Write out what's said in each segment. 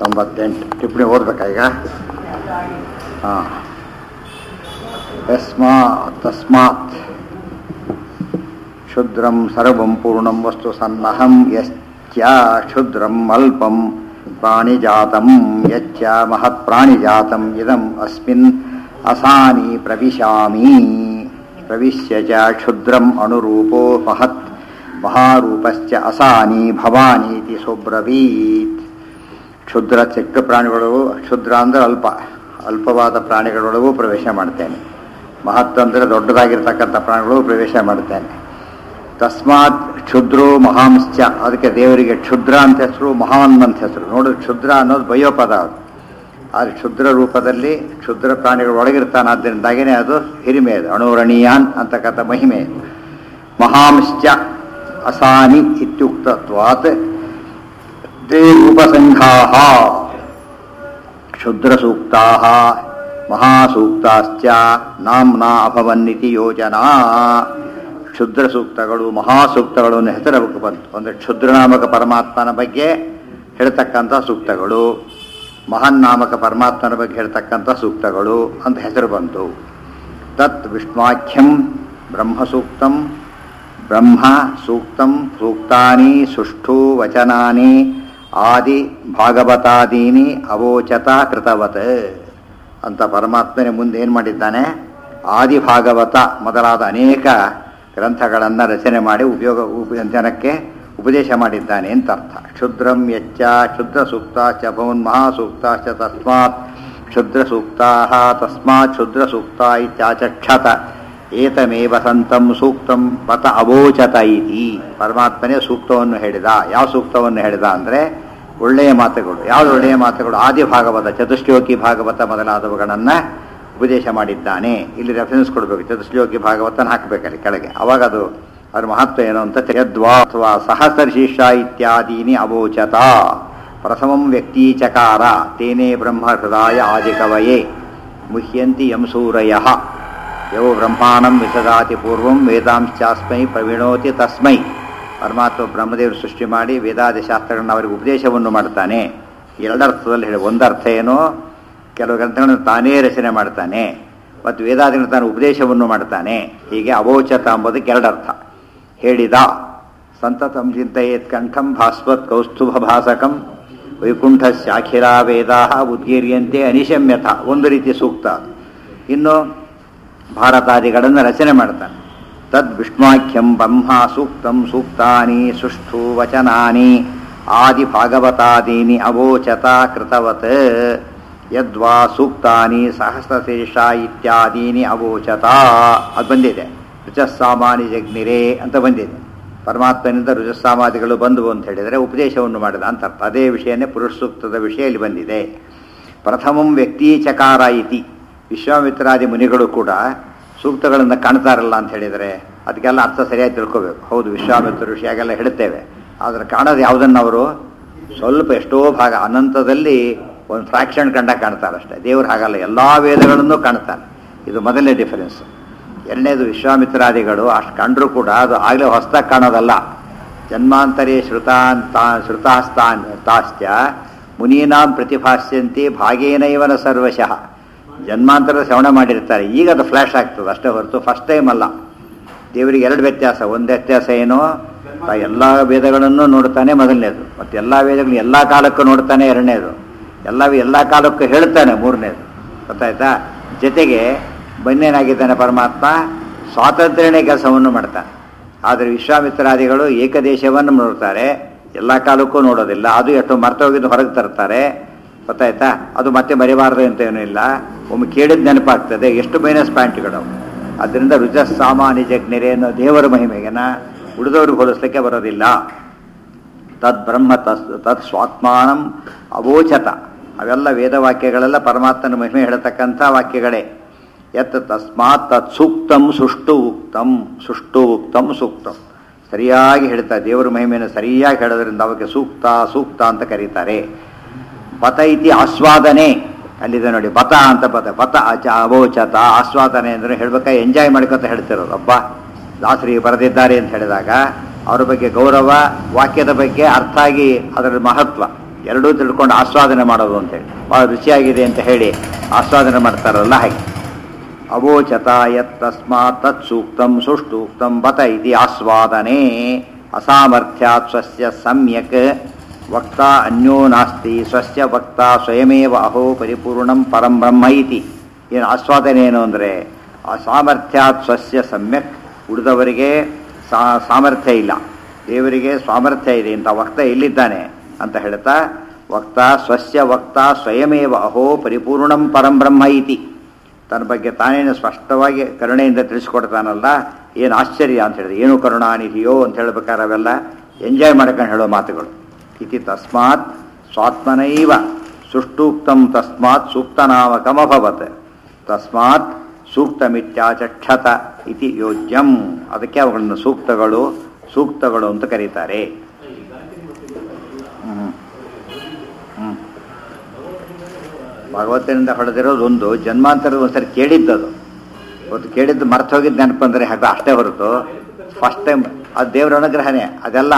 ತೊಂಬತ್ತೆಂಟು ಟಿಪ್ಪಣಿ ಓದ್ಬೇಕಾ ಈಗ ಹಾಂ ಯಸ್ಮಾತ್ ತಸ್ಮಾತ್ ಕ್ಷುದ್ರಂ ಸರ್ವಂ ಪೂರ್ಣಂ ವಸ್ತು ಸನ್ನಹಂ ಯಶ್ಚ ಕ್ಷುದ್ರಂ ಅಲ್ಪಂ ಪ್ರಾಣಿಜಾತಂ ಯಚ್ಚ ಮಹತ್ ಪ್ರಾಣಿಜಾತಂ ಇದಂ ಅಸ್ಮಿನ್ ಅಸಾನಿ ಪ್ರವಿಶಾಮಿ ಪ್ರವಿಶ್ಯ ಚ ಕ್ಷುದ್ರಂ ಅನುರೂಪೋ ಮಹತ್ ಮಹಾರೂಪಶ್ಚ ಅಸಾನಿ ಭವಾನೀತಿ ಸುಬ್ರವೀತ್ ಕ್ಷುದ್ರ ಚಿಕ್ಕ ಪ್ರಾಣಿಗಳು ಕ್ಷುದ್ರ ಅಂದರೆ ಅಲ್ಪ ಅಲ್ಪವಾದ ಪ್ರಾಣಿಗಳೊಳಗೂ ಪ್ರವೇಶ ಮಾಡ್ತೇನೆ ಮಹತ್ ಅಂದರೆ ದೊಡ್ಡದಾಗಿರ್ತಕ್ಕಂಥ ಪ್ರಾಣಿಗಳು ಪ್ರವೇಶ ಮಾಡ್ತೇನೆ ತಸ್ಮಾತ್ ಕ್ಷುದ್ರೋ ಮಹಾಂಶ್ಚ ಅದಕ್ಕೆ ದೇವರಿಗೆ ಕ್ಷುದ್ರ ಅಂತ ಹೆಸರು ಮಹಾನ್ ಅಂತ ಹೆಸರು ನೋಡು ಕ್ಷುದ್ರ ಅನ್ನೋದು ಬಯೋಪದ ಅದು ಆದರೆ ಕ್ಷುದ್ರ ರೂಪದಲ್ಲಿ ಕ್ಷುದ್ರ ಪ್ರಾಣಿಗಳು ಒಳಗಿರ್ತಾನೆ ಆದ್ದರಿಂದಾಗೇನೆ ಅದು ಹಿರಿಮೆ ಅದು ಅಣುರಣೀಯಾನ್ ಅಂತಕ್ಕಂಥ ಮಹಿಮೆ ಮಹಾಂಶ್ಚ ಅಸಾನಿ ಇತ್ಯುಕ್ತತ್ವಾತ್ ತೇ ರೂಪಸಂಘಾ ಕ್ಷುದ್ರಸೂಕ್ತಾ ಮಹಾಸೂಕ್ತಾಶ್ಚ ನಾಮ್ನಾ ಅಭವನ್ನಿತಿ ಯೋಜನಾ ಕ್ಷುದ್ರ ಸೂಕ್ತಗಳು ಮಹಾಸೂಕ್ತಗಳು ಅನ್ನೋ ಹೆಸರು ಅವಕ್ಕೆ ಬಂತು ಅಂದರೆ ಕ್ಷುದ್ರನಾಮಕ ಪರಮಾತ್ಮನ ಬಗ್ಗೆ ಹೇಳ್ತಕ್ಕಂಥ ಸೂಕ್ತಗಳು ಮಹಾನ್ ನಾಮಕ ಪರಮಾತ್ಮನ ಬಗ್ಗೆ ಹೇಳ್ತಕ್ಕಂಥ ಸೂಕ್ತಗಳು ಅಂತ ಹೆಸರು ಬಂತು ತತ್ ವಿಷ್ಣುವಾಖ್ಯಂ ಬ್ರಹ್ಮಸೂಕ್ತಂ ಬ್ರಹ್ಮ ಸೂಕ್ತಂ ಸೂಕ್ತಾನಿ ಸುಷ್ಠು ವಚನಾನಿ ಆದಿ ಭಾಗವತಾದೀನಿ ಅವೋಚತ ಕೃತವತ್ ಅಂತ ಪರಮಾತ್ಮನೇ ಮುಂದೆ ಏನು ಮಾಡಿದ್ದಾನೆ ಆದಿ ಭಾಗವತ ಮೊದಲಾದ ಅನೇಕ ಗ್ರಂಥಗಳನ್ನು ರಚನೆ ಮಾಡಿ ಉಪಯೋಗ ಉಪ ಜನಕ್ಕೆ ಉಪದೇಶ ಮಾಡಿದ್ದಾನೆ ಅಂತ ಅರ್ಥ ಕ್ಷುದ್ರಂ ಯಚ್ಚ ಕ್ಷುದ್ರ ಸೂಕ್ತ ಚ ಭವನ್ ಮಹಾಸೂಕ್ತ ಚ ತಸ್ಮಾತ್ ಕ್ಷುದ್ರ ಸೂಕ್ತಾ ತಸ್ಮಾತ್ ಕ್ಷುದ್ರ ಸೂಕ್ತ ಇತ್ಯಾಚಕ್ಷತ ಏತಮೇವ ಸಂತಂ ಸೂಕ್ತಂ ಬತ ಅವೋಚತ ಇತಿ ಪರಮಾತ್ಮನೇ ಸೂಕ್ತವನ್ನು ಹೇಳಿದ ಯಾವ ಸೂಕ್ತವನ್ನು ಹೇಳಿದ ಅಂದರೆ ಒಳ್ಳೆಯ ಮಾತುಗಳು ಯಾವುದು ಒಳ್ಳೆಯ ಮಾತುಗಳು ಆದಿ ಭಾಗವತ ಚತುಶ್ಲೋಕಿ ಭಾಗವತ ಮೊದಲಾದವುಗಳನ್ನು ಉಪದೇಶ ಮಾಡಿದ್ದಾನೆ ಇಲ್ಲಿ ರೆಫರೆನ್ಸ್ ಕೊಡಬೇಕು ಚತುಶ್ಲೋಕಿ ಭಾಗವತನ ಹಾಕಬೇಕಲ್ಲಿ ಕೆಳಗೆ ಅವಾಗ ಅದು ಅದ್ರ ಮಹತ್ವ ಏನು ಅಂತ ಯದ್ವಾ ಅಥವಾ ಸಹಸ್ರಶೀರ್ಷ ಇತ್ಯಾದೀನಿ ಅವೋಚತ ಪ್ರಥಮಂ ವ್ಯಕ್ತಿ ಚಕಾರ ತೇನೇ ಬ್ರಹ್ಮ ಹೃದಯ ಆದಿಕವಯೇ ಮುಹ್ಯಂತಿ ಯಂಸೂರಯ ಯೋ ಬ್ರಹ್ಮಾಣಂ ವಿಸದಾತಿ ಪೂರ್ವಂ ವೇದಾಂಶ್ಚಾಸ್ಮೈ ಪ್ರವೀಣೋತಿ ತಸ್ಮೈ ಪರಮಾತ್ಮ ಬ್ರಹ್ಮದೇವರು ಸೃಷ್ಟಿ ಮಾಡಿ ವೇದಾದಿ ಶಾಸ್ತ್ರಗಳನ್ನ ಅವರಿಗೆ ಉಪದೇಶವನ್ನು ಮಾಡ್ತಾನೆ ಎರಡರ್ಥದಲ್ಲಿ ಹೇಳಿ ಒಂದರ್ಥ ಏನೋ ಕೆಲವು ಗ್ರಂಥಗಳನ್ನು ತಾನೇ ರಚನೆ ಮಾಡ್ತಾನೆ ಮತ್ತು ವೇದಾದಿಗಳನ್ನು ತಾನು ಉಪದೇಶವನ್ನು ಮಾಡ್ತಾನೆ ಹೀಗೆ ಅವೋಚತ ಎಂಬುದಕ್ಕೆ ಎರಡರ್ಥ ಹೇಳಿದ ಸಂತತಂ ಚಿಂತೆಯೇತ್ ಕಂಠಂ ಭಾಸ್ವತ್ ಕೌಸ್ತುಭ ಭಾಸಕಂ ವೈಕುಂಠ ಶಾಖಿರಾ ವೇದಾ ಉದ್ಗೀರ್ಯಂತೆ ಅನಿಶಮ್ಯಥ ಒಂದು ರೀತಿ ಸೂಕ್ತ ಇನ್ನು ಭಾರತಾದಿಗಳನ್ನು ರಚನೆ ಮಾಡ್ತಾನೆ ತದ್ ವಿಷ್ಣುವಾಖ್ಯಂ ಬ್ರಹ್ಮ ಸೂಕ್ತಂ ಸೂಕ್ತಾನಿ ಸುಷ್ಠು ವಚನಾನಿ ಆದಿ ಭಾಗವತಾದೀನಿ ಅವೋಚತ ಕೃತವತ್ ಯದ್ವಾ ಸೂಕ್ತಾನಿ ಸಹಸ್ರಶೇಷ ಇತ್ಯಾದೀನಿ ಅವೋಚತ ಅದು ಬಂದಿದೆ ರುಚಸ್ಸಾಮಾನಿ ಜಗ್ನಿರೇ ಅಂತ ಬಂದಿದೆ ಪರಮಾತ್ಮನಿಂದ ರುಜಸ್ಸಾಮಾದಿಗಳು ಬಂದವು ಅಂತ ಹೇಳಿದರೆ ಉಪದೇಶವನ್ನು ಮಾಡಿದ ಅಂತ ಅರ್ಥ ಅದೇ ವಿಷಯನೇ ಪುರುಷ ಸೂಕ್ತದ ವಿಷಯ ಇಲ್ಲಿ ಬಂದಿದೆ ಪ್ರಥಮಂ ವ್ಯಕ್ತಿ ಚಕಾರ ಇತಿ ವಿಶ್ವಾಮಿತ್ರಾದಿ ಮುನಿಗಳು ಕೂಡ ಸೂಕ್ತಗಳನ್ನು ಕಾಣ್ತಾರಲ್ಲ ಅಂತ ಹೇಳಿದರೆ ಅದಕ್ಕೆಲ್ಲ ಅರ್ಥ ಸರಿಯಾಗಿ ತಿಳ್ಕೋಬೇಕು ಹೌದು ವಿಶ್ವಾಮಿತ್ರ ವಿಷಯಾಗೆಲ್ಲ ಹೇಳುತ್ತೇವೆ ಆದರೆ ಕಾಣೋದು ಯಾವುದನ್ನು ಅವರು ಸ್ವಲ್ಪ ಎಷ್ಟೋ ಭಾಗ ಅನಂತದಲ್ಲಿ ಒಂದು ಫ್ರಾಕ್ಷನ್ ಕಂಡ ಕಾಣ್ತಾರಷ್ಟೇ ದೇವರು ಹಾಗಲ್ಲ ಎಲ್ಲ ವೇದಗಳನ್ನು ಕಾಣ್ತಾನೆ ಇದು ಮೊದಲನೇ ಡಿಫರೆನ್ಸ್ ಎರಡನೇದು ವಿಶ್ವಾಮಿತ್ರಾದಿಗಳು ಅಷ್ಟು ಕಂಡರೂ ಕೂಡ ಅದು ಆಗಲೇ ಹೊಸದಾಗಿ ಕಾಣೋದಲ್ಲ ಜನ್ಮಾಂತರೇ ಶ್ರುತಾಂತ ಶ್ರುತಾಸ್ತಾನ್ ತಾಶ್ಚ ಮುನೀನಾಂ ಪ್ರತಿಭಾಸ್ಯಂತಿ ಭಾಗೇನೈವನ ಸರ್ವಶಃ ಜನ್ಮಾಂತರ ಶ್ರವಣ ಮಾಡಿರ್ತಾರೆ ಈಗ ಅದು ಫ್ಲ್ಯಾಶ್ ಆಗ್ತದೆ ಅಷ್ಟೇ ಹೊರತು ಫಸ್ಟ್ ಟೈಮ್ ಅಲ್ಲ ದೇವರಿಗೆ ಎರಡು ವ್ಯತ್ಯಾಸ ಒಂದು ವ್ಯತ್ಯಾಸ ಏನೋ ಎಲ್ಲ ವೇದಗಳನ್ನು ನೋಡ್ತಾನೆ ಮೊದಲನೇದು ಮತ್ತು ಎಲ್ಲ ವೇದಗಳನ್ನು ಎಲ್ಲ ಕಾಲಕ್ಕೂ ನೋಡ್ತಾನೆ ಎರಡನೇದು ಎಲ್ಲ ಎಲ್ಲ ಕಾಲಕ್ಕೂ ಹೇಳ್ತಾನೆ ಮೂರನೇದು ಗೊತ್ತಾಯ್ತಾ ಜೊತೆಗೆ ಬನ್ನೇನಾಗಿದ್ದಾನೆ ಪರಮಾತ್ಮ ಸ್ವಾತಂತ್ರ್ಯನೇ ಕೆಲಸವನ್ನು ಮಾಡ್ತಾನೆ ಆದರೆ ವಿಶ್ವಾಮಿತ್ರಾದಿಗಳು ಏಕದೇಶವನ್ನು ನೋಡ್ತಾರೆ ಎಲ್ಲ ಕಾಲಕ್ಕೂ ನೋಡೋದಿಲ್ಲ ಅದು ಎಷ್ಟು ಮರ್ತೋಗಿದ್ದು ಹೊರಗೆ ತರ್ತಾರೆ ಗೊತ್ತಾಯ್ತಾ ಅದು ಮತ್ತೆ ಮರಿಬಾರ್ದು ಅಂತ ಏನೂ ಇಲ್ಲ ಒಮ್ಮೆ ಕೇಳಿದ ನೆನಪಾಗ್ತದೆ ಎಷ್ಟು ಮೈನಸ್ ಪಾಯಿಂಟ್ಗಳು ಅದರಿಂದ ರುಜ ಸಾಮಾನ್ಯ ಜಗ್ನಿರೆ ಅನ್ನೋ ದೇವರ ಮಹಿಮೆಗೆನ ಉಳಿದವ್ರಿಗೆ ಹೋಲಿಸ್ಲಿಕ್ಕೆ ಬರೋದಿಲ್ಲ ತದ್ ಬ್ರಹ್ಮ ತಸ್ ತತ್ ಸ್ವಾತ್ಮಾನಂ ಅವೋಚತ ಅವೆಲ್ಲ ವೇದವಾಕ್ಯಗಳೆಲ್ಲ ಪರಮಾತ್ಮನ ಮಹಿಮೆ ಹೇಳ್ತಕ್ಕಂಥ ವಾಕ್ಯಗಳೇ ಯತ್ ತಸ್ಮಾತ್ ತತ್ ಸೂಕ್ತಂ ಸುಷ್ಟು ಉಕ್ತಂ ಸುಷ್ಟು ಉಕ್ತಂ ಸೂಕ್ತಂ ಸರಿಯಾಗಿ ಹೇಳ್ತಾರೆ ದೇವರ ಮಹಿಮೆಯನ್ನು ಸರಿಯಾಗಿ ಹೇಳೋದ್ರಿಂದ ಅವಕ್ಕೆ ಸೂಕ್ತ ಸೂಕ್ತ ಅಂತ ಕರೀತಾರೆ ಬತ ಇತಿ ಆಸ್ವಾದನೆ ಅಲ್ಲಿದೆ ನೋಡಿ ಬತ ಅಂತ ಬತ ಬತ ಅಚ ಅವೋಚತ ಆಸ್ವಾದನೆ ಅಂದರೆ ಹೇಳ್ಬೇಕಾ ಎಂಜಾಯ್ ಮಾಡ್ಕೊತ ಹೇಳ್ತಿರೋದು ಅಬ್ಬಾ ದಾಸರಿಗೆ ಬರೆದಿದ್ದಾರೆ ಅಂತ ಹೇಳಿದಾಗ ಅವ್ರ ಬಗ್ಗೆ ಗೌರವ ವಾಕ್ಯದ ಬಗ್ಗೆ ಅರ್ಥ ಆಗಿ ಅದರ ಮಹತ್ವ ಎರಡೂ ತಿಳ್ಕೊಂಡು ಆಸ್ವಾದನೆ ಮಾಡೋದು ಅಂತೇಳಿ ಭಾಳ ರುಚಿಯಾಗಿದೆ ಅಂತ ಹೇಳಿ ಆಸ್ವಾದನೆ ಮಾಡ್ತಾರಲ್ಲ ಹಾಗೆ ಅವೋಚತ ಯತ್ ತಸ್ಮಾತ್ ತತ್ ಸೂಕ್ತಂ ಸುಷ್ಟೂಕ್ತಂ ಬತ ಇತಿ ಆಸ್ವಾದನೆ ಅಸಾಮರ್ಥ್ಯಾತ್ ಸ್ವಸ್ಯ ಸಮ್ಯಕ್ ವಕ್ತ ಅನ್ಯೋ ನಾಸ್ತಿ ಸ್ವಸ್ಯ ವಕ್ತ ಸ್ವಯಮೇವ ಅಹೋ ಪರಿಪೂರ್ಣಂ ಪರಂ ಬ್ರಹ್ಮ ಇತಿ ಏನು ಆಸ್ವಾದನೆ ಏನು ಅಂದರೆ ಆ ಸಾಮರ್ಥ್ಯಾತ್ ಸ್ವಸ್ಯ ಸಮ್ಯಕ್ ಉಳಿದವರಿಗೆ ಸಾ ಸಾಮರ್ಥ್ಯ ಇಲ್ಲ ದೇವರಿಗೆ ಸಾಮರ್ಥ್ಯ ಇದೆ ಇಂಥ ವಕ್ತ ಎಲ್ಲಿದ್ದಾನೆ ಅಂತ ಹೇಳ್ತಾ ವಕ್ತ ಸ್ವಸ್ಯ ವಕ್ತ ಸ್ವಯಮೇವ ಅಹೋ ಪರಿಪೂರ್ಣಂ ಪರಂ ಬ್ರಹ್ಮ ಇತಿ ತನ್ನ ಬಗ್ಗೆ ತಾನೇನು ಸ್ಪಷ್ಟವಾಗಿ ಕರುಣೆಯಿಂದ ತಿಳಿಸ್ಕೊಡ್ತಾನಲ್ಲ ಏನು ಆಶ್ಚರ್ಯ ಅಂತ ಹೇಳಿದ್ರೆ ಏನು ಕರುಣಾನಿಧಿಯೋ ಅಂತ ಹೇಳ್ಬೇಕಾದ್ರೆ ಅವೆಲ್ಲ ಎಂಜಾಯ್ ಮಾಡ್ಕೊಂಡು ಹೇಳೋ ಮಾತುಗಳು ಇತಿ ತಸ್ಮಾತ್ ಸ್ವಾತ್ಮನೈವ ಸುಷ್ಟೂಕ್ತಂ ತಸ್ಮಾತ್ ಸೂಕ್ತನಾಮಕಮಭವತ್ ತಸ್ಮಾತ್ ಸೂಕ್ತಮಿತ್ಯಾಚಕ್ಷತ ಇತಿ ಯೋಜ್ಯಂ ಅದಕ್ಕೆ ಅವುಗಳನ್ನು ಸೂಕ್ತಗಳು ಸೂಕ್ತಗಳು ಅಂತ ಕರೀತಾರೆ ಹ್ಮ್. ಹ್ಮ್. ಭಗವತಿನಿಂದ ಹೊಡೆದಿರೋದು ಒಂದು ಜನ್ಮಾಂತರದ ಒಂದ್ಸರಿ ಕೇಳಿದ್ದದು ಇವತ್ತು ಕೇಳಿದ್ದು ಮರ್ತು ಹೋಗಿದ್ದು ನೆನಪು ಅಂದರೆ ಹಾಗೆ ಅಷ್ಟೇ ಹೊರತು ಫಸ್ಟ್ ಟೈಮ್ ಅದು ದೇವರ ಅನುಗ್ರಹನೇ ಅದೆಲ್ಲ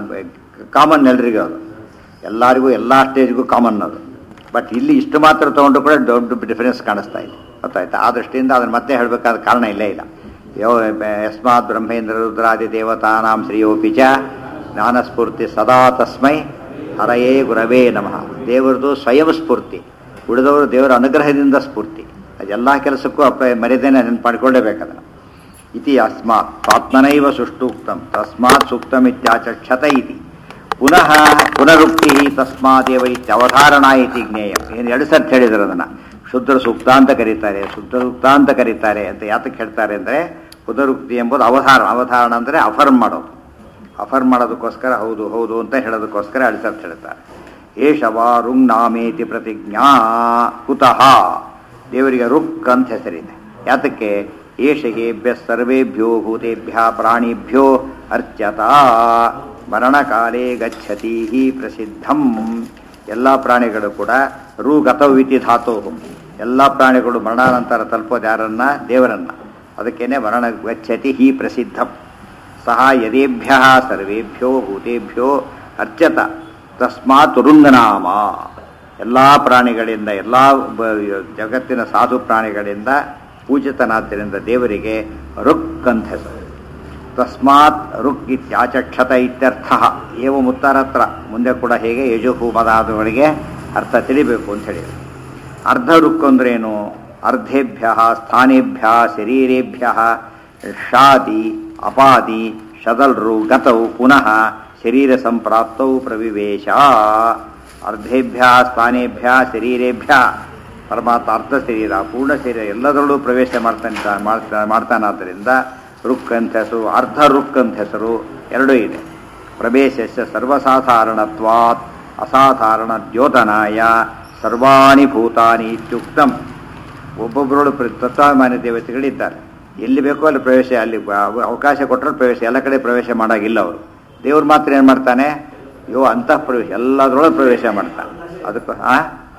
ಕಾಮನ್ ಎಲ್ರಿಗೂ ಅದು ಎಲ್ಲರಿಗೂ ಎಲ್ಲ ಸ್ಟೇಜ್ಗೂ ಕಾಮನ್ ಅದು ಬಟ್ ಇಲ್ಲಿ ಇಷ್ಟು ಮಾತ್ರ ತೊಗೊಂಡು ಕೂಡ ದೊಡ್ಡ ಡಿಫರೆನ್ಸ್ ಕಾಣಿಸ್ತಾ ಇದೆ ಗೊತ್ತಾಯ್ತಾ ಆ ದೃಷ್ಟಿಯಿಂದ ಅದನ್ನು ಮತ್ತೆ ಹೇಳಬೇಕಾದ ಕಾರಣ ಇಲ್ಲೇ ಇಲ್ಲ ಯೋ ಯಸ್ಮಾತ್ ಬ್ರಹ್ಮೇಂದ್ರ ರುದ್ರಾದಿ ದೇವತಾನಾಂ ಶ್ರೀಯೋಪಿ ಚ ಜ್ಞಾನಸ್ಫೂರ್ತಿ ಸದಾ ತಸ್ಮೈ ಹರಯೇ ಗುರವೇ ನಮಃ ದೇವರದು ಸ್ವಯಂ ಸ್ಫೂರ್ತಿ ಉಳಿದವರು ದೇವರ ಅನುಗ್ರಹದಿಂದ ಸ್ಫೂರ್ತಿ ಅದೆಲ್ಲ ಕೆಲಸಕ್ಕೂ ಅಪ್ಪ ಮರ್ಯಾದೆನ ನೆನಪು ಮಾಡ್ಕೊಳ್ಳೇಬೇಕದನ್ನು ಇತಿ ಅಸ್ಮಾತ್ ಆತ್ಮನೈವ ಸುಷ್ಟೂಕ್ತಂ ತಸ್ಮಾತ್ ಸೂಕ್ತಮಿತ್ಯಾಚಕ್ಷತ ಇತಿ ಪುನಃ ಪುನರುಕ್ತಿ ತಸ್ಮಾದೇವ ಇತ್ಯವಧಾರಣ ಇತಿ ಜ್ಞೇಯ ಏನು ಎರಡು ಸರ್ತಿ ಹೇಳಿದ್ರು ಅದನ್ನು ಶುದ್ಧ ಸೂಕ್ತ ಅಂತ ಕರೀತಾರೆ ಶುದ್ಧ ಸೂಕ್ತ ಅಂತ ಕರೀತಾರೆ ಅಂತ ಯಾತಕ್ಕೆ ಹೇಳ್ತಾರೆ ಅಂದರೆ ಪುನರುಕ್ತಿ ಎಂಬುದು ಅವಧಾರಣ ಅವಧಾರಣ ಅಂದರೆ ಅಫರ್ಮ್ ಮಾಡೋದು ಅಫರ್ಮ್ ಮಾಡೋದಕ್ಕೋಸ್ಕರ ಹೌದು ಹೌದು ಅಂತ ಹೇಳೋದಕ್ಕೋಸ್ಕರ ಎರಡು ಸರ್ತಿ ಹೇಳ್ತಾರೆ ಏಷವ ರುಂಗ್ ನಾಮೇತಿ ಪ್ರತಿಜ್ಞಾ ಕುತಃ ದೇವರಿಗೆ ರುಕ್ ಅಂತ ಹೆಸರಿದೆ ಯಾತಕ್ಕೆ ಏಷಗೇಭ್ಯ ಸರ್ವೇಭ್ಯೋ ಭೂತೇಭ್ಯ ಪ್ರಾಣಿಭ್ಯೋ ಅರ್ಚ್ಯತಾ ಮರಣಕಾಲೇ ಗಚ್ಚತಿ ಹಿ ಪ್ರಸಿದ್ಧಂ ಎಲ್ಲ ಪ್ರಾಣಿಗಳು ಕೂಡ ರು ಗತವಿತಿ ಧಾತು ಎಲ್ಲ ಪ್ರಾಣಿಗಳು ಮರಣಾನಂತರ ತಲುಪೋದು ಯಾರನ್ನ ದೇವರನ್ನ ಅದಕ್ಕೇನೆ ಮರಣ ಗಚ್ಚತಿ ಹಿ ಪ್ರಸಿದ್ಧಂ ಸಹ ಯದೇಭ್ಯ ಸರ್ವೇಭ್ಯೋ ಭೂತೇಭ್ಯೋ ಅರ್ಚತ ತಸ್ಮಾತ್ ರುಂಗನಾಮ ಎಲ್ಲ ಪ್ರಾಣಿಗಳಿಂದ ಎಲ್ಲ ಜಗತ್ತಿನ ಸಾಧು ಪ್ರಾಣಿಗಳಿಂದ ಪೂಜಿತನಾದ್ದರಿಂದ ದೇವರಿಗೆ ರುಕ್ ಅಂತ ಹೆಸರು ತಸ್ಮಾತ್ ರುಕ್ ಇತ್ಯಾಚಕ್ಷತ ಇತ್ಯರ್ಥ ಏವ ಮುತ್ತರತ್ರ ಮುಂದೆ ಕೂಡ ಹೇಗೆ ಯಜುಹು ಮದಾದುಗಳಿಗೆ ಅರ್ಥ ತಿಳಿಬೇಕು ಅಂತ ಹೇಳಿ ಅರ್ಧ ರುಕ್ ಅಂದ್ರೇನು ಅರ್ಧೇಭ್ಯ ಸ್ಥಾನೇಭ್ಯ ಶರೀರೇಭ್ಯ ಶಾದಿ ಅಪಾದಿ ಶದಲ್ರು ಗತೌ ಪುನಃ ಶರೀರ ಸಂಪ್ರಾಪ್ತೌ ಪ್ರವಿವೇಶ ಅರ್ಧೇಭ್ಯ ಸ್ಥಾನೇಭ್ಯ ಶರೀರೇಭ್ಯ ಪರಮಾತ್ಮ ಅರ್ಧ ಶರೀರ ಪೂರ್ಣ ಶರೀರ ಎಲ್ಲದರಲ್ಲೂ ಪ್ರವೇಶ ಮಾಡ್ತಾನೆ ಮಾಡ್ತಾ ಮಾಡ್ತಾನಾದ್ದರಿಂದ ರುಕ್ ಅಂತ ಹೆಸರು ಅರ್ಧ ರುಕ್ ಅಂತ ಹೆಸರು ಎರಡೂ ಇದೆ ಪ್ರವೇಶಸ್ಯ ಸರ್ವಸಾಧಾರಣತ್ವಾತ್ ಅಸಾಧಾರಣ ದ್ಯೋತನಾಯ ಸರ್ವಾಣಿ ಭೂತಾನಿ ಇತ್ಯುಕ್ತಂ ಒಬ್ಬೊಬ್ಬರೊಳು ತತ್ವಾಭಿಮಾನಿ ದೇವತೆಗಳಿದ್ದಾರೆ ಎಲ್ಲಿ ಬೇಕೋ ಅಲ್ಲಿ ಪ್ರವೇಶ ಅಲ್ಲಿ ಅವ- ಅವಕಾಶ ಕೊಟ್ಟರೆ ಪ್ರವೇಶ ಎಲ್ಲ ಕಡೆ ಪ್ರವೇಶ ಮಾಡೋಂಗಿಲ್ಲ ಅವರು ದೇವ್ರು ಮಾತ್ರ ಏನು ಮಾಡ್ತಾನೆ ಯೋ ಅಂತಃ ಪ್ರವೇಶ ಎಲ್ಲದರೊಳಗೆ ಪ್ರವೇಶ ಮಾಡ್ತಾನೆ ಅದಕ್ಕೆ ಆ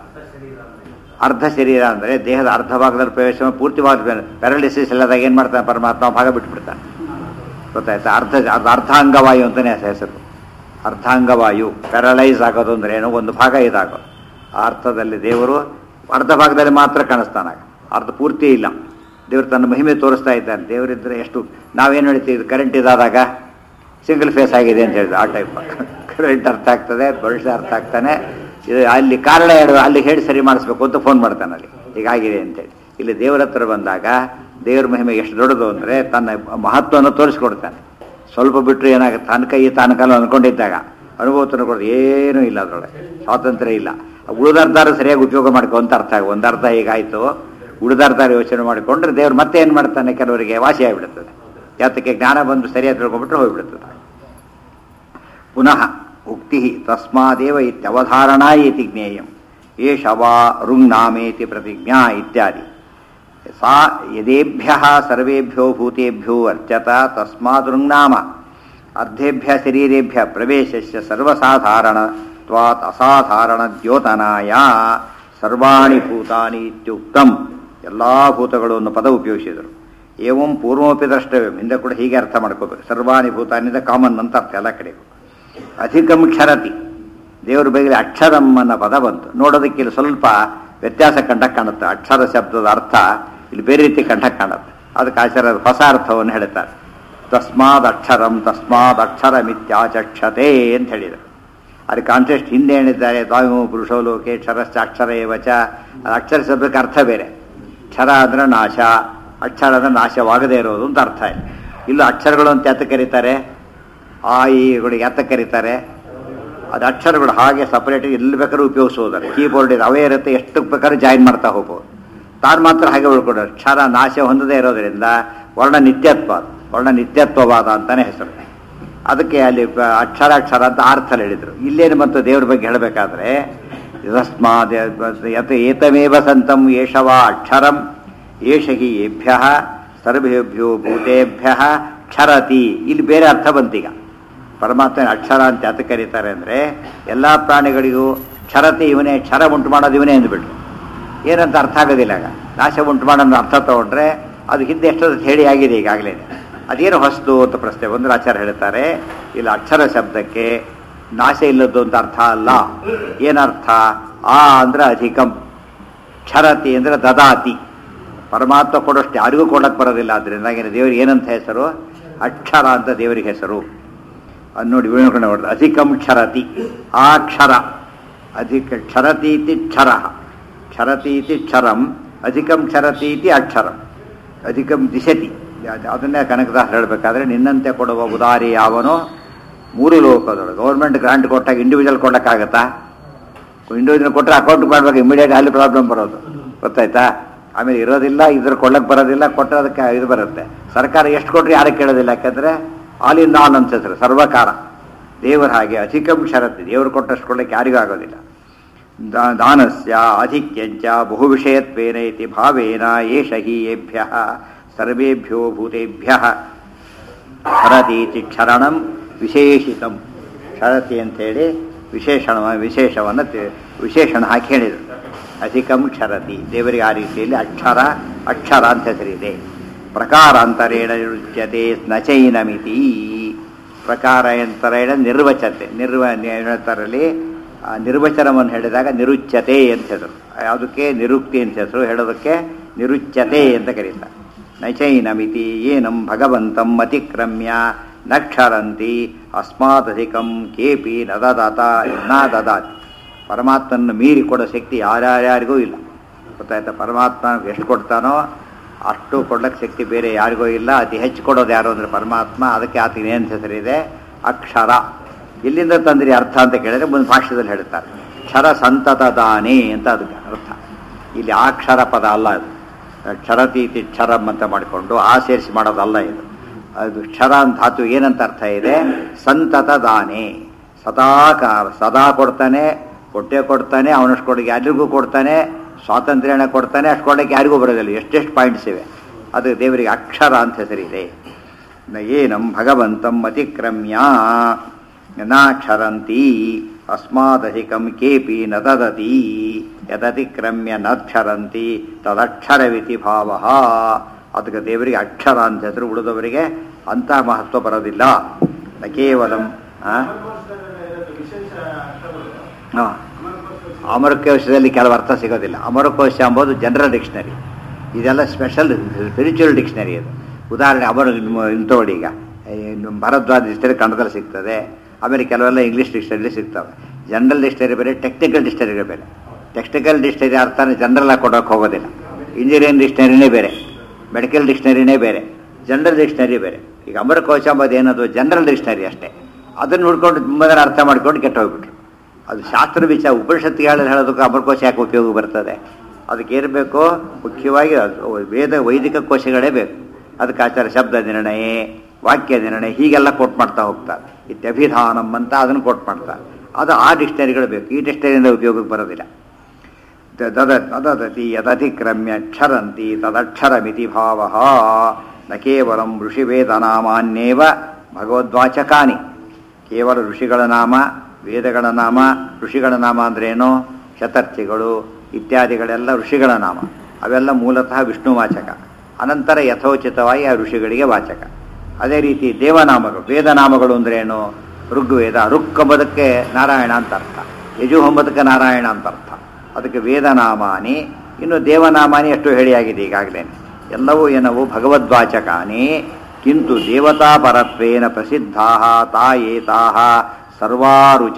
ಅರ್ಧ ಶರೀರ ಅಂದರೆ ದೇಹದ ಅರ್ಧ ಭಾಗದಲ್ಲಿ ಪ್ರವೇಶ ಮಾಡಿ ಪೂರ್ತಿ ಭಾಗ ಪ್ಯಾರಲಿಸಿಸ್ ಎಲ್ಲದಾಗ ಏನು ಮಾಡ್ತಾನೆ ಪರಮಾತ್ಮ ಭಾಗ ಬಿಟ್ಬಿಡ್ತಾನೆ ಗೊತ್ತಾಯ್ತಾ ಅರ್ಧ ಅದು ಅರ್ಧಾಂಗವಾಯು ಅಂತಲೇ ಹೆಸರು ಅರ್ಧಾಂಗವಾಯು ಪ್ಯಾರಲೈಸ್ ಆಗೋದು ಅಂದ್ರೆ ಏನೋ ಒಂದು ಭಾಗ ಇದಾಗೋದು ಆ ಅರ್ಥದಲ್ಲಿ ದೇವರು ಅರ್ಧ ಭಾಗದಲ್ಲಿ ಮಾತ್ರ ಕಾಣಿಸ್ತಾನಾಗ ಅರ್ಧ ಪೂರ್ತಿ ಇಲ್ಲ ದೇವರು ತನ್ನ ಮಹಿಮೆ ತೋರಿಸ್ತಾ ಇದ್ದಾನೆ ದೇವರಿದ್ರೆ ಎಷ್ಟು ನಾವೇನು ಹೇಳ್ತೀವಿ ಕರೆಂಟ್ ಇದಾದಾಗ ಸಿಂಗಲ್ ಫೇಸ್ ಆಗಿದೆ ಅಂತ ಹೇಳಿದ್ರು ಆ ಟೈಪ್ ಕರೆಂಟ್ ಅರ್ಥ ಆಗ್ತದೆ ಭವಿಷ್ಯ ಅರ್ಥ ಆಗ್ತಾನೆ ಇದು ಅಲ್ಲಿ ಕಾರಣ ಹೇಳು ಅಲ್ಲಿ ಹೇಳಿ ಸರಿ ಮಾಡಿಸ್ಬೇಕು ಅಂತ ಫೋನ್ ಮಾಡ್ತಾನೆ ಅಲ್ಲಿ ಹೀಗಾಗಿದೆ ಅಂತೇಳಿ ಇಲ್ಲಿ ದೇವರ ಹತ್ರ ಬಂದಾಗ ದೇವರ ಮಹಿಮೆ ಎಷ್ಟು ದೊಡ್ಡದು ಅಂದರೆ ತನ್ನ ಮಹತ್ವವನ್ನು ತೋರಿಸ್ಕೊಡ್ತಾನೆ ಸ್ವಲ್ಪ ಬಿಟ್ಟರೆ ಏನಾಗುತ್ತೆ ತನ್ನ ಕೈ ತಾನ ಕಾಲ ಅಂದ್ಕೊಂಡಿದ್ದಾಗ ಅನುಭವ ತಂದುಕೊಡೋದು ಏನೂ ಇಲ್ಲ ಅದರೊಳಗೆ ಸ್ವಾತಂತ್ರ್ಯ ಇಲ್ಲ ಉಳಿದರ್ಧಾರ ಸರಿಯಾಗಿ ಉಪಯೋಗ ಮಾಡ್ಕೊ ಅಂತ ಅರ್ಥ ಆಗ ಒಂದು ಅರ್ಧ ಹೀಗಾಯಿತು ಉಳಿದರ್ಧಾರ ಯೋಚನೆ ಮಾಡಿಕೊಂಡ್ರೆ ದೇವ್ರು ಮತ್ತೆ ಏನು ಮಾಡ್ತಾನೆ ಕೆಲವರಿಗೆ ವಾಸಿ ಆಗಿಬಿಡುತ್ತದೆ ಯಾತಕ್ಕೆ ಜ್ಞಾನ ಬಂದು ಸರಿಯಾಗಿ ತಿಳ್ಕೊಂಡ್ಬಿಟ್ರೆ ಹೋಗಿಬಿಡುತ್ತದೆ ಪುನಃ ಉಕ್ತಿ ತಸ್ಮಾದೇವ ಇತ್ಯವಧಾರಣಾ ಇತಿ ಜ್ಞೇಯಂ ಏಷ ವಾ ರುಂಗ್ನಾಮೇತಿ ಪ್ರತಿಜ್ಞಾ ಇತ್ಯಾದಿ ಸಾ ಯದೇಭ್ಯ ಸರ್ವೇಭ್ಯೋ ಭೂತೇಭ್ಯೋ ಅರ್ಚತ ತಸ್ಮಾತ್ ಋಂಗ್ನಾಮ ಅರ್ಧೇಭ್ಯ ಶರೀರೇಭ್ಯ ಪ್ರವೇಶಸ್ಯ ಸರ್ವಸಾಧಾರಣತ್ವಾತ್ ಅಸಾಧಾರಣ ದ್ಯೋತನಾಯ ಸರ್ವಾಣಿ ಭೂತಾನಿ ಇತ್ಯುಕ್ತಂ ಎಲ್ಲ ಭೂತಗಳು ಅನ್ನೋ ಪದ ಉಪಯೋಗಿಸಿದರು ಏವಂ ಪೂರ್ವಮಪಿ ದ್ರಷ್ಟವ್ಯ ಹಿಂದೆ ಕೂಡ ಹೀಗೆ ಅರ್ಥ ಮಾಡ್ಕೋಬೇಕು ಸರ್ವಾಣಿ ಭೂತಾನಿಂದ ಕಾಮನ್ ಅಂತ ಅರ್ಥ ಎಲ್ಲ ಕಡೆಗೂ ಅಧಿಕಂ ಕ್ಷರತಿ ದೇವ್ರ ಬಗ್ಗೆ ಅಕ್ಷರಂ ಅನ್ನೋ ಪದ ಬಂತು ನೋಡೋದಕ್ಕೆ ಇಲ್ಲಿ ಸ್ವಲ್ಪ ವ್ಯತ್ಯಾಸ ಕಂಡಕ್ಕೆ ಕಾಣುತ್ತೆ ಅಕ್ಷರ ಶಬ್ದದ ಅರ್ಥ ಇಲ್ಲಿ ಬೇರೆ ರೀತಿ ಕಂಡಕ್ಕೆ ಕಾಣುತ್ತೆ ಅದಕ್ಕೆ ಆಚಾರ್ಯ ಹೊಸ ಅರ್ಥವನ್ನು ಹೇಳ್ತಾರೆ ತಸ್ಮಾದ್ ಅಕ್ಷರಂ ತಸ್ಮಾದ್ ಅಕ್ಷರ ಮಿತ್ಯಾಚಕ್ಷತೆ ಅಂತ ಹೇಳಿದರು ಅದಕ್ಕೆ ಕಾಂಟೆಸ್ಟ್ ಹಿಂದೆ ಏನಿದ್ದಾರೆ ದ್ವಾಯು ಪುರುಷೋ ಲೋಕೆ ಕ್ಷರಶ್ಚ ಅಕ್ಷರ ಏವಚ ಅದು ಅಕ್ಷರ ಶಬ್ದಕ್ಕೆ ಅರ್ಥ ಬೇರೆ ಕ್ಷರ ಅಂದ್ರೆ ನಾಶ ಅಕ್ಷರ ಅಂದ್ರೆ ನಾಶವಾಗದೇ ಇರೋದು ಅಂತ ಅರ್ಥ ಇದೆ ಇಲ್ಲೂ ಅಕ್ಷರಗಳು ಅಂತ ಯಾತಕ್ಕೆ ಕರೀತಾರೆ ಆ ಈಗಳು ಯಾತಕ್ಕೆ ಕರೀತಾರೆ ಅದು ಅಕ್ಷರಗಳು ಹಾಗೆ ಸಪರೇಟ್ ಎಲ್ಲಿ ಬೇಕಾದ್ರೂ ಉಪಯೋಗಿಸೋದಾರೆ ಕೀಬೋರ್ಡ್ ಇದೆ ಅವೇ ಇರುತ್ತೆ ಎಷ್ಟು ಬೇಕಾದ್ರೂ ಜಾಯಿನ್ ಮಾಡ್ತಾ ಹೋಗ್ಬೋದು ತಾನು ಮಾತ್ರ ಹಾಗೆ ಉಳ್ಕೊಡೋರು ಅಕ್ಷರ ನಾಶ ಹೊಂದದೇ ಇರೋದ್ರಿಂದ ವರ್ಣ ನಿತ್ಯತ್ವ ಅದು. ವರ್ಣ ನಿತ್ಯತ್ವವಾದ ಅಂತಾನೆ ಹೆಸರು ಅದಕ್ಕೆ ಅಲ್ಲಿ ಪ- ಅಕ್ಷರ ಅಕ್ಷರ ಅಂತ ಅರ್ಥಲ್ಲಿ ಹೇಳಿದ್ರು ಇಲ್ಲೇನು ಮತ್ತು ದೇವ್ರ ಬಗ್ಗೆ ಹೇಳಬೇಕಾದ್ರೆ ಯಸ್ಮಾದ್ ಯತ್ ಏತಮೇವ ಸಂತಂ ಏಷವ ಅಕ್ಷರಂ ಏಷ ಹಿ ಏಭ್ಯ ಸರ್ವೇಭ್ಯೋ ಭೂತೇಭ್ಯ ಕ್ಷರತಿ ಇಲ್ಲಿ ಬೇರೆ ಅರ್ಥ ಬಂತೀಗ ಪರಮಾತ್ಮನ ಅಕ್ಷರ ಅಂತ ಯಾತಕ್ಕೆ ಕರೀತಾರೆ ಅಂದರೆ ಎಲ್ಲ ಪ್ರಾಣಿಗಳಿಗೂ ಕ್ಷರತೆ ಇವನೇ ಕ್ಷರ ಉಂಟು ಮಾಡೋದು ಇವನೇ ಅಂದ್ಬಿಟ್ರು ಏನಂತ ಅರ್ಥ ಆಗೋದಿಲ್ಲ ಆಗ ನಾಶ ಉಂಟು ಮಾಡೋದು ಅರ್ಥ ತಗೊಂಡ್ರೆ ಅದು ಹಿಂದೆ ಎಷ್ಟೋ ಹೇಳಿ ಆಗಿದೆ ಈಗಾಗಲೇ ಅದೇನು ಹೊಸದು ಅಂತ ಪ್ರಶ್ನೆ ಒಂದು ಆಚಾರ ಹೇಳ್ತಾರೆ ಇಲ್ಲಿ ಅಕ್ಷರ ಶಬ್ದಕ್ಕೆ ನಾಶ ಇಲ್ಲದ್ದು ಅಂತ ಅರ್ಥ ಅಲ್ಲ ಏನರ್ಥ ಆ ಅಂದ್ರೆ ಅಧಿಕಂ ಕ್ಷರತಿ ಅಂದ್ರೆ ದದಾತಿ ಪರಮಾತ್ಮ ಕೊಡೋಷ್ಟು ಯಾರಿಗೂ ಕೊಡಕ್ಕೆ ಬರೋದಿಲ್ಲ ಅದರಿಂದ ದೇವರಿಗೆ ಏನಂತ ಹೆಸರು ಅಕ್ಷರ ಅಂತ ದೇವರಿಗೆ ಹೆಸರು ಅದು ನೋಡಿ ವಿವೇಕಣ್ಣ ಹೊಡೆದ ಅಧಿಕಂ ಕ್ಷರತಿ ಆ ಕ್ಷರ ಅಧಿಕ ಕ್ಷರತೀತಿ ಕ್ಷರ ಕ್ಷರತೀತಿ ಕ್ಷರಂ ಅಧಿಕಂ ಕ್ಷರತೀತಿ ಅಕ್ಷರಂ ಅಧಿಕಂ ದಿಶತಿ ಅದ್- ಅದನ್ನೇ ಕನಕದಾಸ ಹೇಳಬೇಕಾದ್ರೆ ನಿನ್ನಂತೆ ಕೊಡುವ ಉದಾರಿ ಯಾವನೋ ಮೂರು ಲೋಕದೊಳಗೆ ಗೌರ್ಮೆಂಟ್ ಗ್ರಾಂಟ್ ಕೊಟ್ಟಾಗ ಇಂಡಿವಿಜುವಲ್ ಕೊಡೋಕ್ಕಾಗತ್ತಾ ಇಂಡಿವಿಜುವಲ್ ಕೊಟ್ಟರೆ ಅಕೌಂಟ್ ಮಾಡ್ಬೇಕು ಇಮಿಡಿಯೇಟ್ ಅಲ್ಲಿ ಪ್ರಾಬ್ಲಮ್ ಬರೋದು ಗೊತ್ತಾಯ್ತಾ ಆಮೇಲೆ ಇರೋದಿಲ್ಲ ಇದ್ರ ಕೊಳ್ಳಕ್ಕೆ ಬರೋದಿಲ್ಲ ಕೊಟ್ಟರೆ ಅದಕ್ಕೆ ಇದು ಬರುತ್ತೆ ಸರ್ಕಾರ ಎಷ್ಟು ಕೊಟ್ಟರೆ ಯಾರಿಗೆ ಕೇಳೋದಿಲ್ಲ ಯಾಕಂದ್ರೆ ಆಲ್ ಇನ್ ಆಲ್ ಅಂತ ಹೆಸರು ಸರ್ವಕಾರ ದೇವರ ಹಾಗೆ ಅಧಿಕಂ ಷರತ್ತು ದೇವರು ಕೊಟ್ಟಷ್ಟು ಕೊಡಲಿಕ್ಕೆ ಯಾರಿಗೂ ಆಗೋದಿಲ್ಲ ದಾ- ದಾನಸ್ಯ ಅಧಿಕ್ಯಂಚ ಬಹು ವಿಷಯತ್ವೇನ ಇತಿ ಭಾವೇನ ಏಷ ಹಿ ಏಭ್ಯ ಸರ್ವೇಭ್ಯೋ ಭೂತೇಭ್ಯ ಕ್ಷರತೀತಿ ಕ್ಷರಣಂ ವಿಶೇಷಿತಂ ಕ್ಷರತಿ ಅಂತೇಳಿ ವಿಶೇಷಣ ವಿಶೇಷವನ್ನು ತಿ- ವಿಶೇಷಣ ಹಾಕಿ ಹೇಳಿದರು ಅಧಿಕಂ ಕ್ಷರತಿ ದೇವರಿಗೆ ಆ ರೀತಿಯಲ್ಲಿ ಅಕ್ಷರ ಅಕ್ಷರ ಅಂತ ಹೆಸರಿದೆ ಪ್ರಕಾರಾಂತರೇಣ ನಿರುಚ್ಯತೆ ಸ್ನಚೈನಮಿತಿ ಪ್ರಕಾರಾಂತರೇಣ ನಿರ್ವಚತೆ ನಿರ್ವ ಹೇಳ್ತಾರಲ್ಲಿ ಆ ನಿರ್ವಚನವನ್ನು ಹೇಳಿದಾಗ ನಿರುಚ್ಯತೆ ಅಂತ ಹೆಸರು ಯಾವುದಕ್ಕೆ ನಿರುಕ್ತಿ ಅಂತ ಹೆಸರು ಹೇಳೋದಕ್ಕೆ ನಿರುಚ್ಯತೆ ಅಂತ ಕರೀತಾರೆ ನಚೈನಮಿತಿ ಏನಂ ಭಗವಂತಂ ಅತಿಕ್ರಮ್ಯ ನಕ್ಷರಂತಿ ಅಸ್ಮಾದಧಿಕಂ ಕೇಪಿ ನ ದದಾತ ನ ದದಾತಿ ಪರಮಾತ್ಮನ ಮೀರಿ ಕೊಡೋ ಶಕ್ತಿ ಯಾರ್ಯಾರಿಗೂ ಇಲ್ಲ ಗೊತ್ತಾಯ್ತಾ ಪರಮಾತ್ಮ ಎಷ್ಟು ಕೊಡ್ತಾನೋ ಅಷ್ಟು ಕೊಡ್ಲಿಕ್ಕೆ ಶಕ್ತಿ ಬೇರೆ ಯಾರಿಗೂ ಇಲ್ಲ ಅತಿ ಹೆಚ್ಚು ಕೊಡೋದು ಯಾರು ಅಂದರೆ ಪರಮಾತ್ಮ ಅದಕ್ಕೆ ಆತನ ಏನು ಹೆಸರಿದೆ ಅಕ್ಷರ ಎಲ್ಲಿಂದ ತಂದ್ರಿ ಅರ್ಥ ಅಂತ ಕೇಳಿದ್ರೆ ಒಂದು ಭಾಷ್ಯದಲ್ಲಿ ಹೇಳ್ತಾರೆ ಕ್ಷರ ಸಂತತ ದಾನೆ ಅಂತ ಅದಕ್ಕೆ ಅರ್ಥ ಇಲ್ಲಿ ಆ ಕ್ಷರ ಪದ ಅಲ್ಲ ಅದು ಕ್ಷರತೀತಿ ಕ್ಷರಂ ಅಂತ ಮಾಡಿಕೊಂಡು ಆ ಸೇರಿಸಿ ಮಾಡೋದಲ್ಲ ಇದು ಅದು ಕ್ಷರ ಅಂತ ಧಾತು ಏನಂತ ಅರ್ಥ ಇದೆ ಸಂತತ ದಾನೆ ಸದಾ ಕಾ- ಸದಾ ಕೊಡ್ತಾನೆ ಕೊಟ್ಟೆ ಕೊಡ್ತಾನೆ ಅವನಷ್ಟು ಕೊಡಕ್ಕೆ ಯಾರಿಗೂ ಕೊಡ್ತಾನೆ ಸ್ವಾತಂತ್ರ್ಯನ ಕೊಡ್ತಾನೆ ಅಷ್ಟು ಕೊಡಕ್ಕೆ ಯಾರಿಗೂ ಬರೋದಿಲ್ಲ ಎಷ್ಟೆಷ್ಟು ಪಾಯಿಂಟ್ಸ್ ಇವೆ ಅದು ದೇವರಿಗೆ ಅಕ್ಷರ ಅಂತ ಹೆಸರಿದೆ ನ ಏನಂ ಭಗವಂತಂ ಅತಿಕ್ರಮ್ಯ ನಾಕ್ಷರಂತಿ ಅಸ್ಮಾದಧಿಕಂ ಕೇಪಿ ನ ದದತಿ ಯದತಿಕ್ರಮ್ಯ ನಕ್ಷರಂತಿ ತದಕ್ಷರವಿತಿ ಭಾವ ಅದಕ್ಕೆ ದೇವರಿಗೆ ಅಕ್ಷರ ಅಂತ ಹೆಸರು ಉಳಿದವರಿಗೆ ಅಂತಹ ಮಹತ್ವ ಬರೋದಿಲ್ಲ ನ ಕೇವಲಂ ಆ? ಹಾ. ಅಮರಕೋಶದಲ್ಲಿ ಕೆಲವು ಅರ್ಥ ಸಿಗೋದಿಲ್ಲ ಅಮರಕೋಶ ಎಂಬುದು ಜನರಲ್ ಡಿಕ್ಷನರಿ ಇದೆಲ್ಲ ಸ್ಪೆಷಲ್ ಸ್ಪಿರಿಚುವಲ್ ಡಿಕ್ಷನರಿ ಅದು ಉದಾಹರಣೆ ಅಮರ ಇಂತೋಡಿ ಈಗ ಈ ನಮ್ಮ ಭಾರದ್ವಾಜ ಡಿಕ್ಷನರಿ ಕನ್ನಡದಲ್ಲಿ ಸಿಗ್ತದೆ ಆಮೇಲೆ ಕೆಲವೆಲ್ಲ ಇಂಗ್ಲೀಷ್ ಡಿಕ್ಷನರಿ ಸಿಗ್ತವೆ ಜನರಲ್ ಡಿಕ್ಷನರಿ ಬೇರೆ ಟೆಕ್ನಿಕಲ್ ಡಿಕ್ಷನರಿ ಬೇರೆ ಟೆಕ್ನಿಕಲ್ ಡಿಕ್ಷನರಿ ಅರ್ಥನೇ ಜನರಲ್ ಆಗಿ ಕೊಡೋಕೆ ಹೋಗೋದಿಲ್ಲ ಇಂಜಿನಿಯರಿಂಗ್ ಡಿಕ್ಷನರಿನೇ ಬೇರೆ ಮೆಡಿಕಲ್ ಡಿಕ್ಷನರಿನೇ ಬೇರೆ ಜನರಲ್ ಡಿಕ್ಷನರಿ ಬೇರೆ ಈಗ ಅಮರಕೋಶ ಎಂಬುದು ಏನದು ಜನರಲ್ ಡಿಕ್ಷನರಿ ಅಷ್ಟೇ ಅದನ್ನು ನೋಡ್ಕೊಂಡು ತುಂಬ ಜನ ಅರ್ಥ ಮಾಡ್ಕೊಂಡು ಕೆಟ್ಟ ಹೋಗ್ಬಿಟ್ರು ಅದು ಶಾಸ್ತ್ರ ವಿಚಾರ ಉಪನಿಷತ್ತಿಗೆ ಹೇಳೋದು ಹೇಳೋದಕ್ಕೆ ಅಮರಕೋಶ ಯಾಕೆ ಉಪಯೋಗ ಬರ್ತದೆ ಅದಕ್ಕೆ ಏನು ಬೇಕು ಮುಖ್ಯವಾಗಿ ಅದು ವೇದ ವೈದಿಕ ಕೋಶಗಳೇ ಬೇಕು ಅದಕ್ಕೆ ಆಚಾರ ಶಬ್ದ ನಿರ್ಣಯ ವಾಕ್ಯ ನಿರ್ಣಯ ಹೀಗೆಲ್ಲ ಕೊಟ್ಟು ಮಾಡ್ತಾ ಹೋಗ್ತಾರೆ ಇತ್ಯಭಿಧಾನಂ ಅಂತ ಅದನ್ನು ಕೊಟ್ಟು ಮಾಡ್ತಾರೆ ಅದು ಆ ಡಿಕ್ಷನರಿಗಳು ಬೇಕು ಈ ಡಿಕ್ಷನರಿಯಿಂದ ಉಪಯೋಗಕ್ಕೆ ಬರೋದಿಲ್ಲ ದದ ತದತಿ ಯದತಿಕ್ರಮ್ಯ ಕ್ಷರಂತಿ ತದಕ್ಷರಮಿತಿ ಭಾವ ನ ಕೇವಲಂ ಋಷಿವೇದನಾಮಾನ್ಯೇವ ಭಗವದ್ವಾಚಕಾನಿ ಕೇವಲ ಋಷಿಗಳ ನಾಮ ವೇದಗಳ ನಾಮ ಋಷಿಗಳ ನಾಮ ಅಂದ್ರೇನು ಶತರ್ಥಿಗಳು ಇತ್ಯಾದಿಗಳೆಲ್ಲ ಋಷಿಗಳ ನಾಮ ಅವೆಲ್ಲ ಮೂಲತಃ ವಿಷ್ಣು ವಾಚಕ ಅನಂತರ ಯಥೋಚಿತವಾಗಿ ಆ ಋಷಿಗಳಿಗೆ ವಾಚಕ ಅದೇ ರೀತಿ ದೇವನಾಮಗಳು ವೇದನಾಮಗಳು ಅಂದ್ರೇನು ಋಗ್ವೇದ ರುಕ್ ಎಂಬುದಕ್ಕೆ ನಾರಾಯಣ ಅಂತ ಅರ್ಥ ಯಜು ಎಂಬುದಕ್ಕೆ ನಾರಾಯಣ ಅಂತ ಅರ್ಥ ಅದಕ್ಕೆ ವೇದನಾಮಾನಿ ಇನ್ನು ದೇವನಾಮಾನಿ ಎಷ್ಟು ಹೇಳಿಯಾಗಿದೆ ಈಗಾಗಲೇ ಎಲ್ಲವೂ ಏನವು ಭಗವದ್ವಾಚಕಾನಿ ಕಿಂತು ದೇವತಾ ಪರತ್ವೇನ ಪ್ರಸಿದ್ಧಾ ತಾಯೇತಾ ಸರ್ವಾರುಚ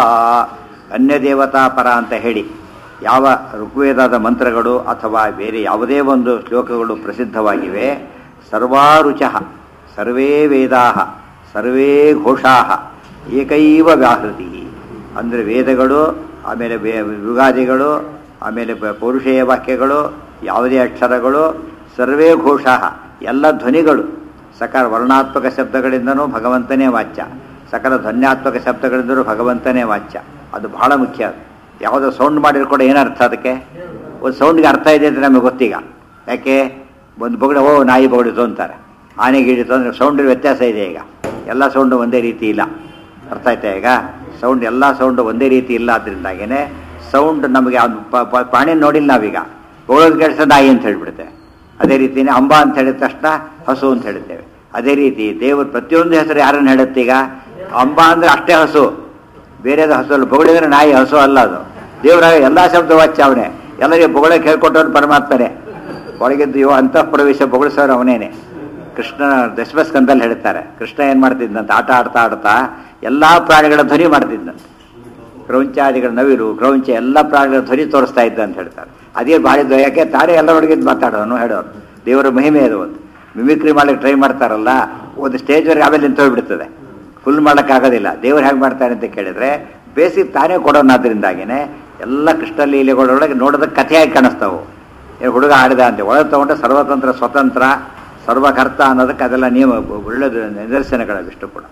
ಅನ್ಯ ದೇವತಾ ಪರ ಅಂತ ಹೇಳಿ ಯಾವ ಋಗ್ವೇದದ ಮಂತ್ರಗಳು ಅಥವಾ ಬೇರೆ ಯಾವುದೇ ಒಂದು ಶ್ಲೋಕಗಳು ಪ್ರಸಿದ್ಧವಾಗಿವೆ ಸರ್ವಾರುಚ ಸರ್ವೇ ವೇದಾ ಸರ್ವೇ ಘೋಷಾ ಏಕೈವ ವ್ಯಾಹೃತಿ ಅಂದರೆ ವೇದಗಳು ಆಮೇಲೆ ವೇ- ಯುಗಾದಿಗಳು ಆಮೇಲೆ ಪ- ಪೌರುಷೇಯ ವಾಕ್ಯಗಳು ಯಾವುದೇ ಅಕ್ಷರಗಳು ಸರ್ವೇ ಘೋಷಾ ಎಲ್ಲ ಧ್ವನಿಗಳು ಸಕಲ ವರ್ಣಾತ್ಮಕ ಶಬ್ದಗಳಿಂದನೂ ಭಗವಂತನೇ ವಾಚ್ಯ ಸಕಲ ಧ್ವನ್ಯಾತ್ಮಕ ಶಬ್ದಗಳಿಂದಲೂ ಭಗವಂತನೇ ವಾಚ್ಯ ಅದು ಬಹಳ ಮುಖ್ಯ ಅದು ಯಾವುದೋ ಸೌಂಡ್ ಮಾಡಿದ್ರು ಕೂಡ ಏನರ್ಥ ಅದಕ್ಕೆ ಒಂದು ಸೌಂಡ್ಗೆ ಅರ್ಥ ಇದೆ ಅಂತ ನಮಗೆ ಗೊತ್ತೀಗ ಯಾಕೆ ಒಂದು ಬೊಗಡ ಓ ನಾಯಿ ಬೊಗಡಿತು ಅಂತಾರೆ ಆನೆಗೆ ಹಿಡಿತು ಅಂದರೆ ಸೌಂಡ್ ವ್ಯತ್ಯಾಸ ಇದೆ ಈಗ ಎಲ್ಲ ಸೌಂಡು ಒಂದೇ ರೀತಿ ಇಲ್ಲ ಅರ್ಥ ಆಯ್ತಾ ಈಗ ಸೌಂಡ್ ಎಲ್ಲ ಸೌಂಡ್ ಒಂದೇ ರೀತಿ ಇಲ್ಲ ಅದರಿಂದಾಗೇನೆ ಸೌಂಡ್ ನಮಗೆ ಅದು ಪ- ಪ- ಪ್ರಾಣಿ ನೋಡಿಲ್ಲ ನಾವೀಗ ಬೊಗಳೋದು ಕೆಲಸ ನಾಯಿ ಅಂತ ಹೇಳ್ಬಿಡ್ತೇವೆ ಅದೇ ರೀತಿನೇ ಅಂಬ ಅಂತ ಹೇಳಿದ ತಕ್ಷಣ ಹಸು ಅಂತ ಹೇಳ್ತೇವೆ ಅದೇ ರೀತಿ ದೇವರು ಪ್ರತಿಯೊಂದು ಹೆಸರು ಯಾರನ್ನು ಹೇಳುತ್ತೆ ಈಗ ಅಂಬ ಅಂದರೆ ಅಷ್ಟೇ ಹಸು ಬೇರೆದು ಹಸು ಅಲ್ಲ ಬೊಗಳಿದ್ರೆ ನಾಯಿ ಹಸು ಅಲ್ಲ ಅದು ದೇವರ ಎಲ್ಲ ಶಬ್ದ ವಾಚ್ಯ ಅವನೇ ಎಲ್ಲರಿಗೆ ಬೊಗಳ ಕೇಳ್ಕೊಟ್ಟವನು ಪರಮಾತ್ಮನೇ ಒಳಗಿದ್ದು ಇವ ಅಂತಃ ಪ್ರವೇಶ ಬೊಗಳಿಸೋರು ಅವನೇನೆ ಕೃಷ್ಣ ದಶಮಸ್ಕಂದಲ್ಲಿ ಹೇಳ್ತಾರೆ ಕೃಷ್ಣ ಏನು ಮಾಡ್ತಿದ್ದಂತೆ ಆಟ ಆಡ್ತಾ ಆಡ್ತಾ ಎಲ್ಲ ಪ್ರಾಣಿಗಳ ಧ್ವನಿ ಮಾಡ್ತಿದ್ದಂತೆ ಕ್ರೌಂಚಾದಿಗಳ ನವಿಲು ಕ್ರೌಂಚ ಎಲ್ಲ ಪ್ರಾಣಿಗಳ ಧ್ವನಿ ತೋರಿಸ್ತಾ ಇದ್ದ ಅಂತ ಹೇಳ್ತಾರೆ ಅದೇ ಬಾಳಿದ್ದು ಯಾಕೆ ತಾನೇ ಎಲ್ಲರೊಳಗೆ ಮಾತಾಡೋನು ಹೇಳೋರು ದೇವರ ಮಹಿಮೆ ಅದು ಒಂದು ಮಿಮಿಕ್ರಿ ಮಾಡ್ಲಿಕ್ಕೆ ಟ್ರೈ ಮಾಡ್ತಾರಲ್ಲ ಒಂದು ಸ್ಟೇಜ್ವರೆಗೆ ಆಮೇಲೆ ನಿಂತು ಹೋಗ್ಬಿಡ್ತದೆ ಫುಲ್ ಮಾಡೋಕ್ಕಾಗೋದಿಲ್ಲ ದೇವ್ರು ಹೇಗೆ ಮಾಡ್ತಾರೆ ಅಂತ ಕೇಳಿದ್ರೆ ಬೇಸಿಕ್ ತಾನೇ ಕೊಡೋನಾದ್ರಿಂದಾಗಿನೇ ಎಲ್ಲ ಕೃಷ್ಣ ಲೀಲೆಗಳೊಳಗೆ ನೋಡೋದಕ್ಕೆ ಕಥೆಯಾಗಿ ಕಾಣಿಸ್ತಾವು ಏ ಹುಡುಗ ಆಡಿದ ಅಂತ ಒಳಗೆ ತಗೊಂಡ್ರೆ ಸರ್ವತಂತ್ರ ಸ್ವತಂತ್ರ ಸರ್ವಕರ್ತ ಅನ್ನೋದಕ್ಕೆ ಅದೆಲ್ಲ ನಿಯಮ ಒಳ್ಳೆದು ನಿದರ್ಶನಗಳು ಇಷ್ಟು ಕೂಡ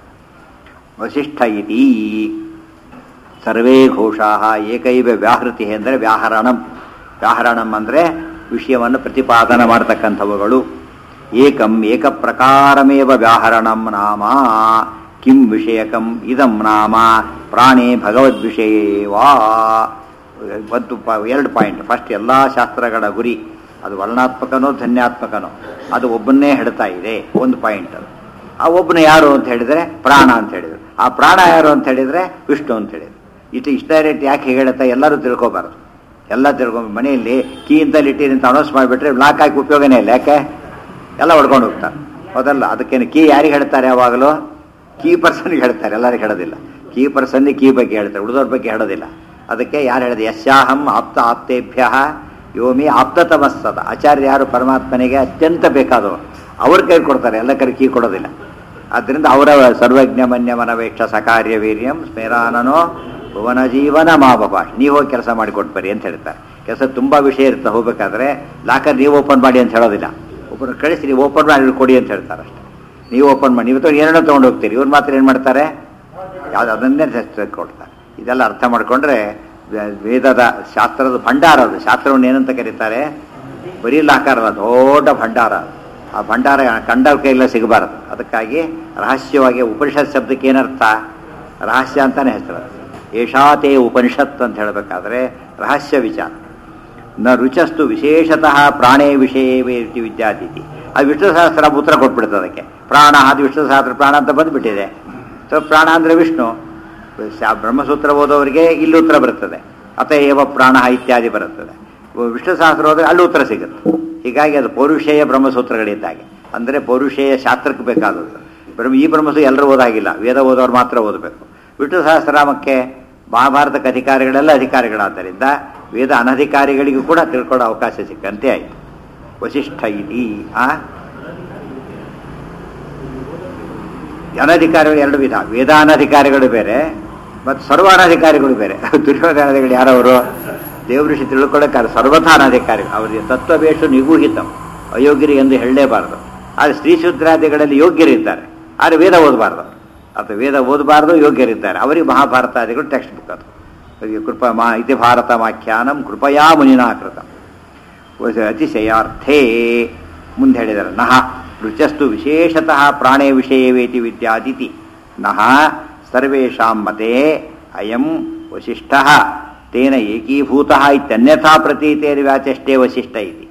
ವಸಿಷ್ಠ ಇತಿ ಸರ್ವೇ ಘೋಷಾ ಏಕೈವ ವ್ಯಾಹೃತಿ ಅಂದರೆ ವ್ಯಾಹರಣಂ ವ್ಯಾಹರಣಂ ಅಂದರೆ ವಿಷಯವನ್ನು ಪ್ರತಿಪಾದನ ಮಾಡತಕ್ಕಂಥವುಗಳು ಏಕಂ ಏಕ ಪ್ರಕಾರಮೇವ ವ್ಯಾಹರಣಂ ನಾಮ ಕಿಂ ವಿಷಯಕಂ ಇದಂ ನಾಮ ಪ್ರಾಣೇ ಭಗವದ್ವಿಷಯೇ ವಾ ಒಂದು ಪ- ಎರಡು ಪಾಯಿಂಟ್ ಫಸ್ಟ್ ಎಲ್ಲ ಶಾಸ್ತ್ರಗಳ ಗುರಿ ಅದು ವರ್ಣಾತ್ಮಕನೋ ಧನ್ಯಾತ್ಮಕನೋ ಅದು ಒಬ್ಬನ್ನೇ ಹೇಳ್ತಾ ಇದೆ ಒಂದು ಪಾಯಿಂಟ್ ಅದು ಆ ಒಬ್ಬನು ಯಾರು ಅಂತ ಹೇಳಿದರೆ ಪ್ರಾಣ ಅಂತ ಹೇಳಿದ್ರು ಆ ಪ್ರಾಣ ಯಾರು ಅಂತ ಹೇಳಿದರೆ ವಿಷ್ಣು ಅಂತ ಹೇಳಿದ್ರು ಇದು ಇಷ್ಟ ಡೈರೆಕ್ಟ್ ಯಾಕೆ ಹೇಳುತ್ತಾ ಎಲ್ಲರೂ ತಿಳ್ಕೊಬಾರ್ದು ಎಲ್ಲ ತಿಳ್ಕೊಂಡು ಮನೆಯಲ್ಲಿ ಕೀ ಅಂತಲ್ಲಿ ಇಟ್ಟಿರಿ ಅಂತ ಅನೌನ್ಸ್ ಮಾಡಿಬಿಟ್ರೆ ಲಾಕ್ ಹಾಕಿ ಉಪಯೋಗನೇ ಇಲ್ಲ ಯಾಕೆ ಎಲ್ಲ ಹೊಡ್ಕೊಂಡು ಹೋಗ್ತಾರೆ ಹೌದಲ್ಲ ಅದಕ್ಕೇನು ಕೀ ಯಾರಿಗೆ ಹೇಳ್ತಾರೆ ಯಾವಾಗಲೂ ಕೀ ಪರ್ಸನ್ಗೆ ಹೇಳ್ತಾರೆ ಎಲ್ಲರಿಗೆ ಹೇಳೋದಿಲ್ಲ ಕೀ ಪರ್ಸನ್ಗೆ ಕೀ ಬಗ್ಗೆ ಹೇಳ್ತಾರೆ ಉಳಿದವ್ರ ಬಗ್ಗೆ ಹೇಳೋದಿಲ್ಲ ಅದಕ್ಕೆ ಯಾರು ಹೇಳಿದೆ ಯಶ್ಯಾಹಂ ಆಪ್ತ ಆಪ್ತೇಭ್ಯ ಯೋಮಿ ಆಪ್ತತಮಸ್ತದ ಆಚಾರ್ಯ ಯಾರು ಪರಮಾತ್ಮನಿಗೆ ಅತ್ಯಂತ ಬೇಕಾದವರು ಅವ್ರ ಕೈ ಕೊಡ್ತಾರೆ ಎಲ್ಲ ಕೈ ಕೀ ಕೊಡೋದಿಲ್ಲ ಆದ್ದರಿಂದ ಅವರ ಸರ್ವಜ್ಞ ಮನ್ಯ ಮನವೇಕ್ಷ ಸಕಾರ್ಯ ವೀರ್ಯಂ ಸ್ಮೇರಾನನೋ ಭುವನ ಜೀವನ ಮಾಬಪ ನೀವು ಹೋಗಿ ಕೆಲಸ ಮಾಡಿ ಕೊಟ್ಬರಿ ಅಂತ ಹೇಳ್ತಾರೆ ಕೆಲಸ ತುಂಬ ವಿಷಯ ಇರುತ್ತೆ ಹೋಗ್ಬೇಕಾದ್ರೆ ಲಾಕರ್ ನೀವು ಓಪನ್ ಮಾಡಿ ಅಂತ ಹೇಳೋದಿಲ್ಲ ಒಬ್ಬರು ಕಳಿಸಿ ನೀವು ಓಪನ್ ಮಾಡಿ ಕೊಡಿ ಅಂತ ಹೇಳ್ತಾರೆ ಅಷ್ಟೇ ನೀವು ಓಪನ್ ಮಾಡಿ ನೀವು ಏನೇನೋ ತೊಗೊಂಡು ಹೋಗ್ತೀರಿ ಇವ್ರು ಮಾತ್ರ ಏನು ಮಾಡ್ತಾರೆ ಯಾವ್ದು ಅದನ್ನೇ ತೆಗ್ದು ಕೊಡ್ತಾರೆ ಇದೆಲ್ಲ ಅರ್ಥ ಮಾಡ್ಕೊಂಡ್ರೆ ವೆ- ವೇದದ ಶಾಸ್ತ್ರದ ಭಂಡಾರ ಅದು ಶಾಸ್ತ್ರವನ್ನು ಏನಂತ ಕರೀತಾರೆ ಬರೀ ಲಾಕಾರದ ದೊಡ್ಡ ಭಂಡಾರ ಅದು. ಆ ಭಂಡಾರ ಕಂಡವ್ರ ಕೈಯಲ್ಲ ಸಿಗಬಾರದು ಅದಕ್ಕಾಗಿ ರಹಸ್ಯವಾಗಿ ಉಪನಿಷತ್ ಶಬ್ದಕ್ಕೆ ಏನರ್ಥ ರಹಸ್ಯ ಅಂತಾನೆ ಹೆಸರು ಏಷಾತೇ ಉಪನಿಷತ್ ಅಂತ ಹೇಳಬೇಕಾದ್ರೆ ರಹಸ್ಯ ವಿಚಾರ ನ ರುಚಸ್ತು ವಿಶೇಷತಃ ಪ್ರಾಣೇ ವಿಷಯವೇ ಇತಿ ವಿದ್ಯಾತಿಥಿ ಅದು ವಿಷ್ಣು ಸಹಸ್ರ ಉತ್ತರ ಕೊಟ್ಬಿಡ್ತದೆ ಅದಕ್ಕೆ ಪ್ರಾಣ ಅದು ವಿಷ್ಣು ಸಹಸ್ರ ಪ್ರಾಣ ಅಂತ ಬಂದ್ಬಿಟ್ಟಿದೆ ಸೊ ಪ್ರಾಣ ಅಂದರೆ ವಿಷ್ಣು ಶಾ- ಬ್ರಹ್ಮಸೂತ್ರ ಓದೋರಿಗೆ ಇಲ್ಲಿ ಉತ್ತರ ಬರ್ತದೆ ಅತ ಏವ ಪ್ರಾಣ ಇತ್ಯಾದಿ ಬರುತ್ತದೆ ವಿಷ್ಣು ಸಹಸ್ರ ಹೋದ್ರೆ ಅಲ್ಲಿ ಉತ್ತರ ಸಿಗುತ್ತೆ ಹೀಗಾಗಿ ಅದು ಪೌರುಷೇಯ ಬ್ರಹ್ಮಸೂತ್ರಗಳಿದ್ದಾಗೆ ಅಂದರೆ ಪೌರುಷೇಯ ಶಾಸ್ತ್ರಕ್ಕೆ ಬೇಕಾದದ್ದು ಬ್ರಹ್ಮ ಈ ಬ್ರಹ್ಮಸೂತ್ರ ಎಲ್ಲರೂ ಓದಾಗಿಲ್ಲ ವೇದ ಓದೋರು ಮಾತ್ರ ಓದಬೇಕು ವಿಷ್ಣು ಸಹಸ್ರನಾಮಕ್ಕೆ ಮಹಾಭಾರತಕ್ಕೆ ಅಧಿಕಾರಿಗಳೆಲ್ಲ ಅಧಿಕಾರಿಗಳಾದ್ದರಿಂದ ವೇದ ಅನಧಿಕಾರಿಗಳಿಗೂ ಕೂಡ ತಿಳ್ಕೊಳ್ಳೋ ಅವಕಾಶ ಸಿಕ್ಕಂತೆ ಆಯಿತು ವಸಿಷ್ಠ ಇತಿ ಆ ಅನಧಿಕಾರಿಗಳು ಎರಡು ವಿಧ ವೇದಾನಧಿಕಾರಿಗಳು ಬೇರೆ ಮತ್ತು ಸರ್ವ ಅನಧಿಕಾರಿಗಳು ಬೇರೆ ದುರ್ಯೋಧನಾದಿಗಳು ಯಾರವರು ದೇವಋಷಿ ತಿಳ್ಕೊಳ್ಳೋಕ್ಕಾರೆ ಸರ್ವಥಾ ಅನಧಿಕಾರಿಗಳು ಅವರಿಗೆ ತತ್ವವೇಷು ನಿಗೂಹಿತಂ ಅಯೋಗ್ಯರು ಎಂದು ಹೇಳಲೇಬಾರದು ಆದರೆ ಸ್ತ್ರೀ ಶೂದ್ರಾದಿಗಳಲ್ಲಿ ಯೋಗ್ಯರಿದ್ದಾರೆ ಆದರೆ ವೇದ ಓದಬಾರ್ದು ಅಥವಾ ವೇದ ಓದಬಾರ್ದು ಯೋಗ್ಯರಿದ್ದಾರೆ ಅವರಿಗೆ ಮಹಾಭಾರತಾದಿಗಳು ಟೆಕ್ಸ್ಟ್ ಬುಕ್ ಅದು ಅವರಿಗೆ ಕೃಪಾ ಮಾ ಇತಿ ಭಾರತ ಮಾಖ್ಯಾನಂ ಕೃಪಯಾ ಮುನಿನಾಕೃತ ಅತಿಶಯಾರ್ಥೇ ಮುಂದೆ ಹೇಳಿದ್ದಾರೆ ನಹ ರುಚಸ್ತು ವಿಶೇಷತಃ ಪ್ರಾಣೇ ವಿಷಯವೇತಿ ವಿದ್ಯಾದಿತಿ ನಹ ಸರ್ವೇಷಾಂ ಮತೆ ಅಯಂ ವಸಿಷ್ಠ ತೇನ ಏಕೀಭೂತ ಇತ್ಯನ್ಯಥಾ ಪ್ರತೀತೇರಿ ವ್ಯಾಚಷ್ಟೇ ವಸಿಷ್ಠ ಇತಿ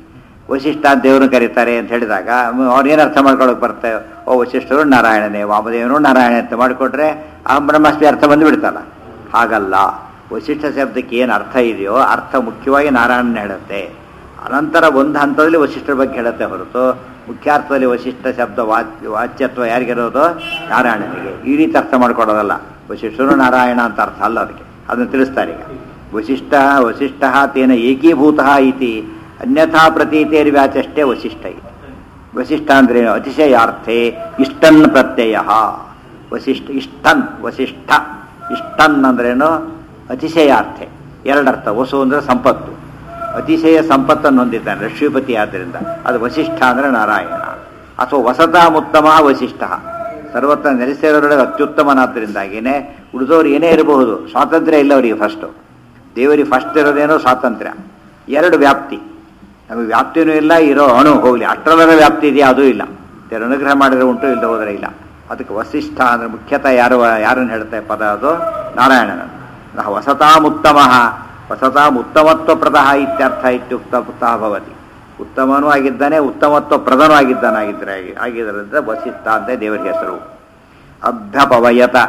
ವಶಿಷ್ಠ ಅಂತ ದೇವ್ರನ್ನ ಕರೀತಾರೆ ಅಂತ ಹೇಳಿದಾಗ ಅವ್ರೇನು ಅರ್ಥ ಮಾಡ್ಕೊಳಕ್ ಬರುತ್ತೆ ಓ ವಶಿಷ್ಠರು ನಾರಾಯಣನೇ ವಾಮದೇವನು ನಾರಾಯಣ ಅಂತ ಮಾಡಿಕೊಟ್ರೆ ಆ ಬ್ರಹ್ಮಾಸ್ಮಿ ಅರ್ಥ ಬಂದುಬಿಡ್ತಲ್ಲ ಹಾಗಲ್ಲ ವಶಿಷ್ಠ ಶಬ್ದಕ್ಕೆ ಏನು ಅರ್ಥ ಇದೆಯೋ ಅರ್ಥ ಮುಖ್ಯವಾಗಿ ನಾರಾಯಣನ ಹೇಳುತ್ತೆ ಅನಂತರ ಒಂದು ಹಂತದಲ್ಲಿ ವಶಿಷ್ಠರ ಬಗ್ಗೆ ಹೇಳುತ್ತೆ ಹೊರತು ಮುಖ್ಯಾರ್ಥದಲ್ಲಿ ವಶಿಷ್ಠ ಶಬ್ದ ವಾಚ್ಯ ವಾಚ್ಯತ್ವ ಯಾರಿಗಿರೋದು ನಾರಾಯಣನಿಗೆ ಈ ರೀತಿ ಅರ್ಥ ಮಾಡ್ಕೊಡೋದಲ್ಲ ವಶಿಷ್ಠರು ನಾರಾಯಣ ಅಂತ ಅರ್ಥ ಅಲ್ಲ ಅದಕ್ಕೆ ಅದನ್ನು ತಿಳಿಸ್ತಾರೆ ಈಗ ವಶಿಷ್ಠ ವಶಿಷ್ಠ ತೇನ ಏಕೀಭೂತ ಇತಿ ಅನ್ಯಥಾ ಪ್ರತೀತೇರ್ವ್ಯಾಚಷ್ಟೇ ವಶಿಷ್ಠ ಇತಿ ವಶಿಷ್ಠ ಅಂದ್ರೆ ಅತಿಶಯಾರ್ಥೆ ಇಷ್ಟನ್ ಪ್ರತ್ಯಯ ವಶಿಷ್ಠ ಇಷ್ಟನ್ ವಶಿಷ್ಠ ಇಷ್ಟನ್ ಅಂದ್ರೇನು ಅತಿಶಯಾರ್ಥೆ ಎರಡರ್ಥ ವಸು ಅಂದ್ರೆ ಸಂಪತ್ತು ಅತಿಶಯ ಸಂಪತ್ತನ್ನು ಹೊಂದಿದ್ದಾನೆ ಲಕ್ಷ್ಮೀಪತಿ ಆದ್ದರಿಂದ ಅದು ವಶಿಷ್ಠ ಅಂದ್ರೆ ನಾರಾಯಣ ಅಥವಾ ವಸತಾಮುತ್ತಮ ವಶಿಷ್ಠ ಸರ್ವತ್ರ ನೆಲೆಸಿರೋರೊಳಗೆ ಅತ್ಯುತ್ತಮನಾದ್ದರಿಂದಾಗಿಯೇ ಉಳಿದವರು ಏನೇ ಇರಬಹುದು ಸ್ವಾತಂತ್ರ್ಯ ಇಲ್ಲ ಅವರಿಗೆ ಫಸ್ಟು ದೇವರಿಗೆ ಫಸ್ಟ್ ಇರೋದೇನೋ ಸ್ವಾತಂತ್ರ್ಯ ಎರಡು ವ್ಯಾಪ್ತಿ ನಮಗೆ ವ್ಯಾಪ್ತಿನೂ ಇಲ್ಲ ಇರೋ ಅಣು ಹೋಗಲಿ ಅಷ್ಟರಲ್ಲರ ವ್ಯಾಪ್ತಿ ಇದೆಯಾ ಅದೂ ಇಲ್ಲ ದೇವರ ಅನುಗ್ರಹ ಮಾಡಿದ್ರೆ ಉಂಟು ಇಲ್ಲದೆ ಹೋದರೆ ಇಲ್ಲ ಅದಕ್ಕೆ ವಸಿಷ್ಠ ಅಂದರೆ ಮುಖ್ಯತಃ ಯಾರು ಯಾರನ್ನು ಹೇಳ್ತಾರೆ ಪದ ಅದು ನಾರಾಯಣನ ನಾವು ವಸತಾಮುತ್ತಮ ವಸತಾಮುತ್ತಮತ್ವಪ್ರದಃ ಇತ್ಯರ್ಥ ಇತ್ಯುಕ್ತ ಪುತ್ತಃ ಭವತಿ ಉತ್ತಮನೂ ಆಗಿದ್ದಾನೆ ಉತ್ತಮತ್ವ ಪ್ರದನೂ ಆಗಿದ್ದಾನಾಗಿದ್ದರೆ ಆಗಿದ್ದರಿಂದ ವಸಿಷ್ಠ ಅಂತ ದೇವರಿಗೆ ಹೆಸರು ಅಭ್ಯಪವಯತ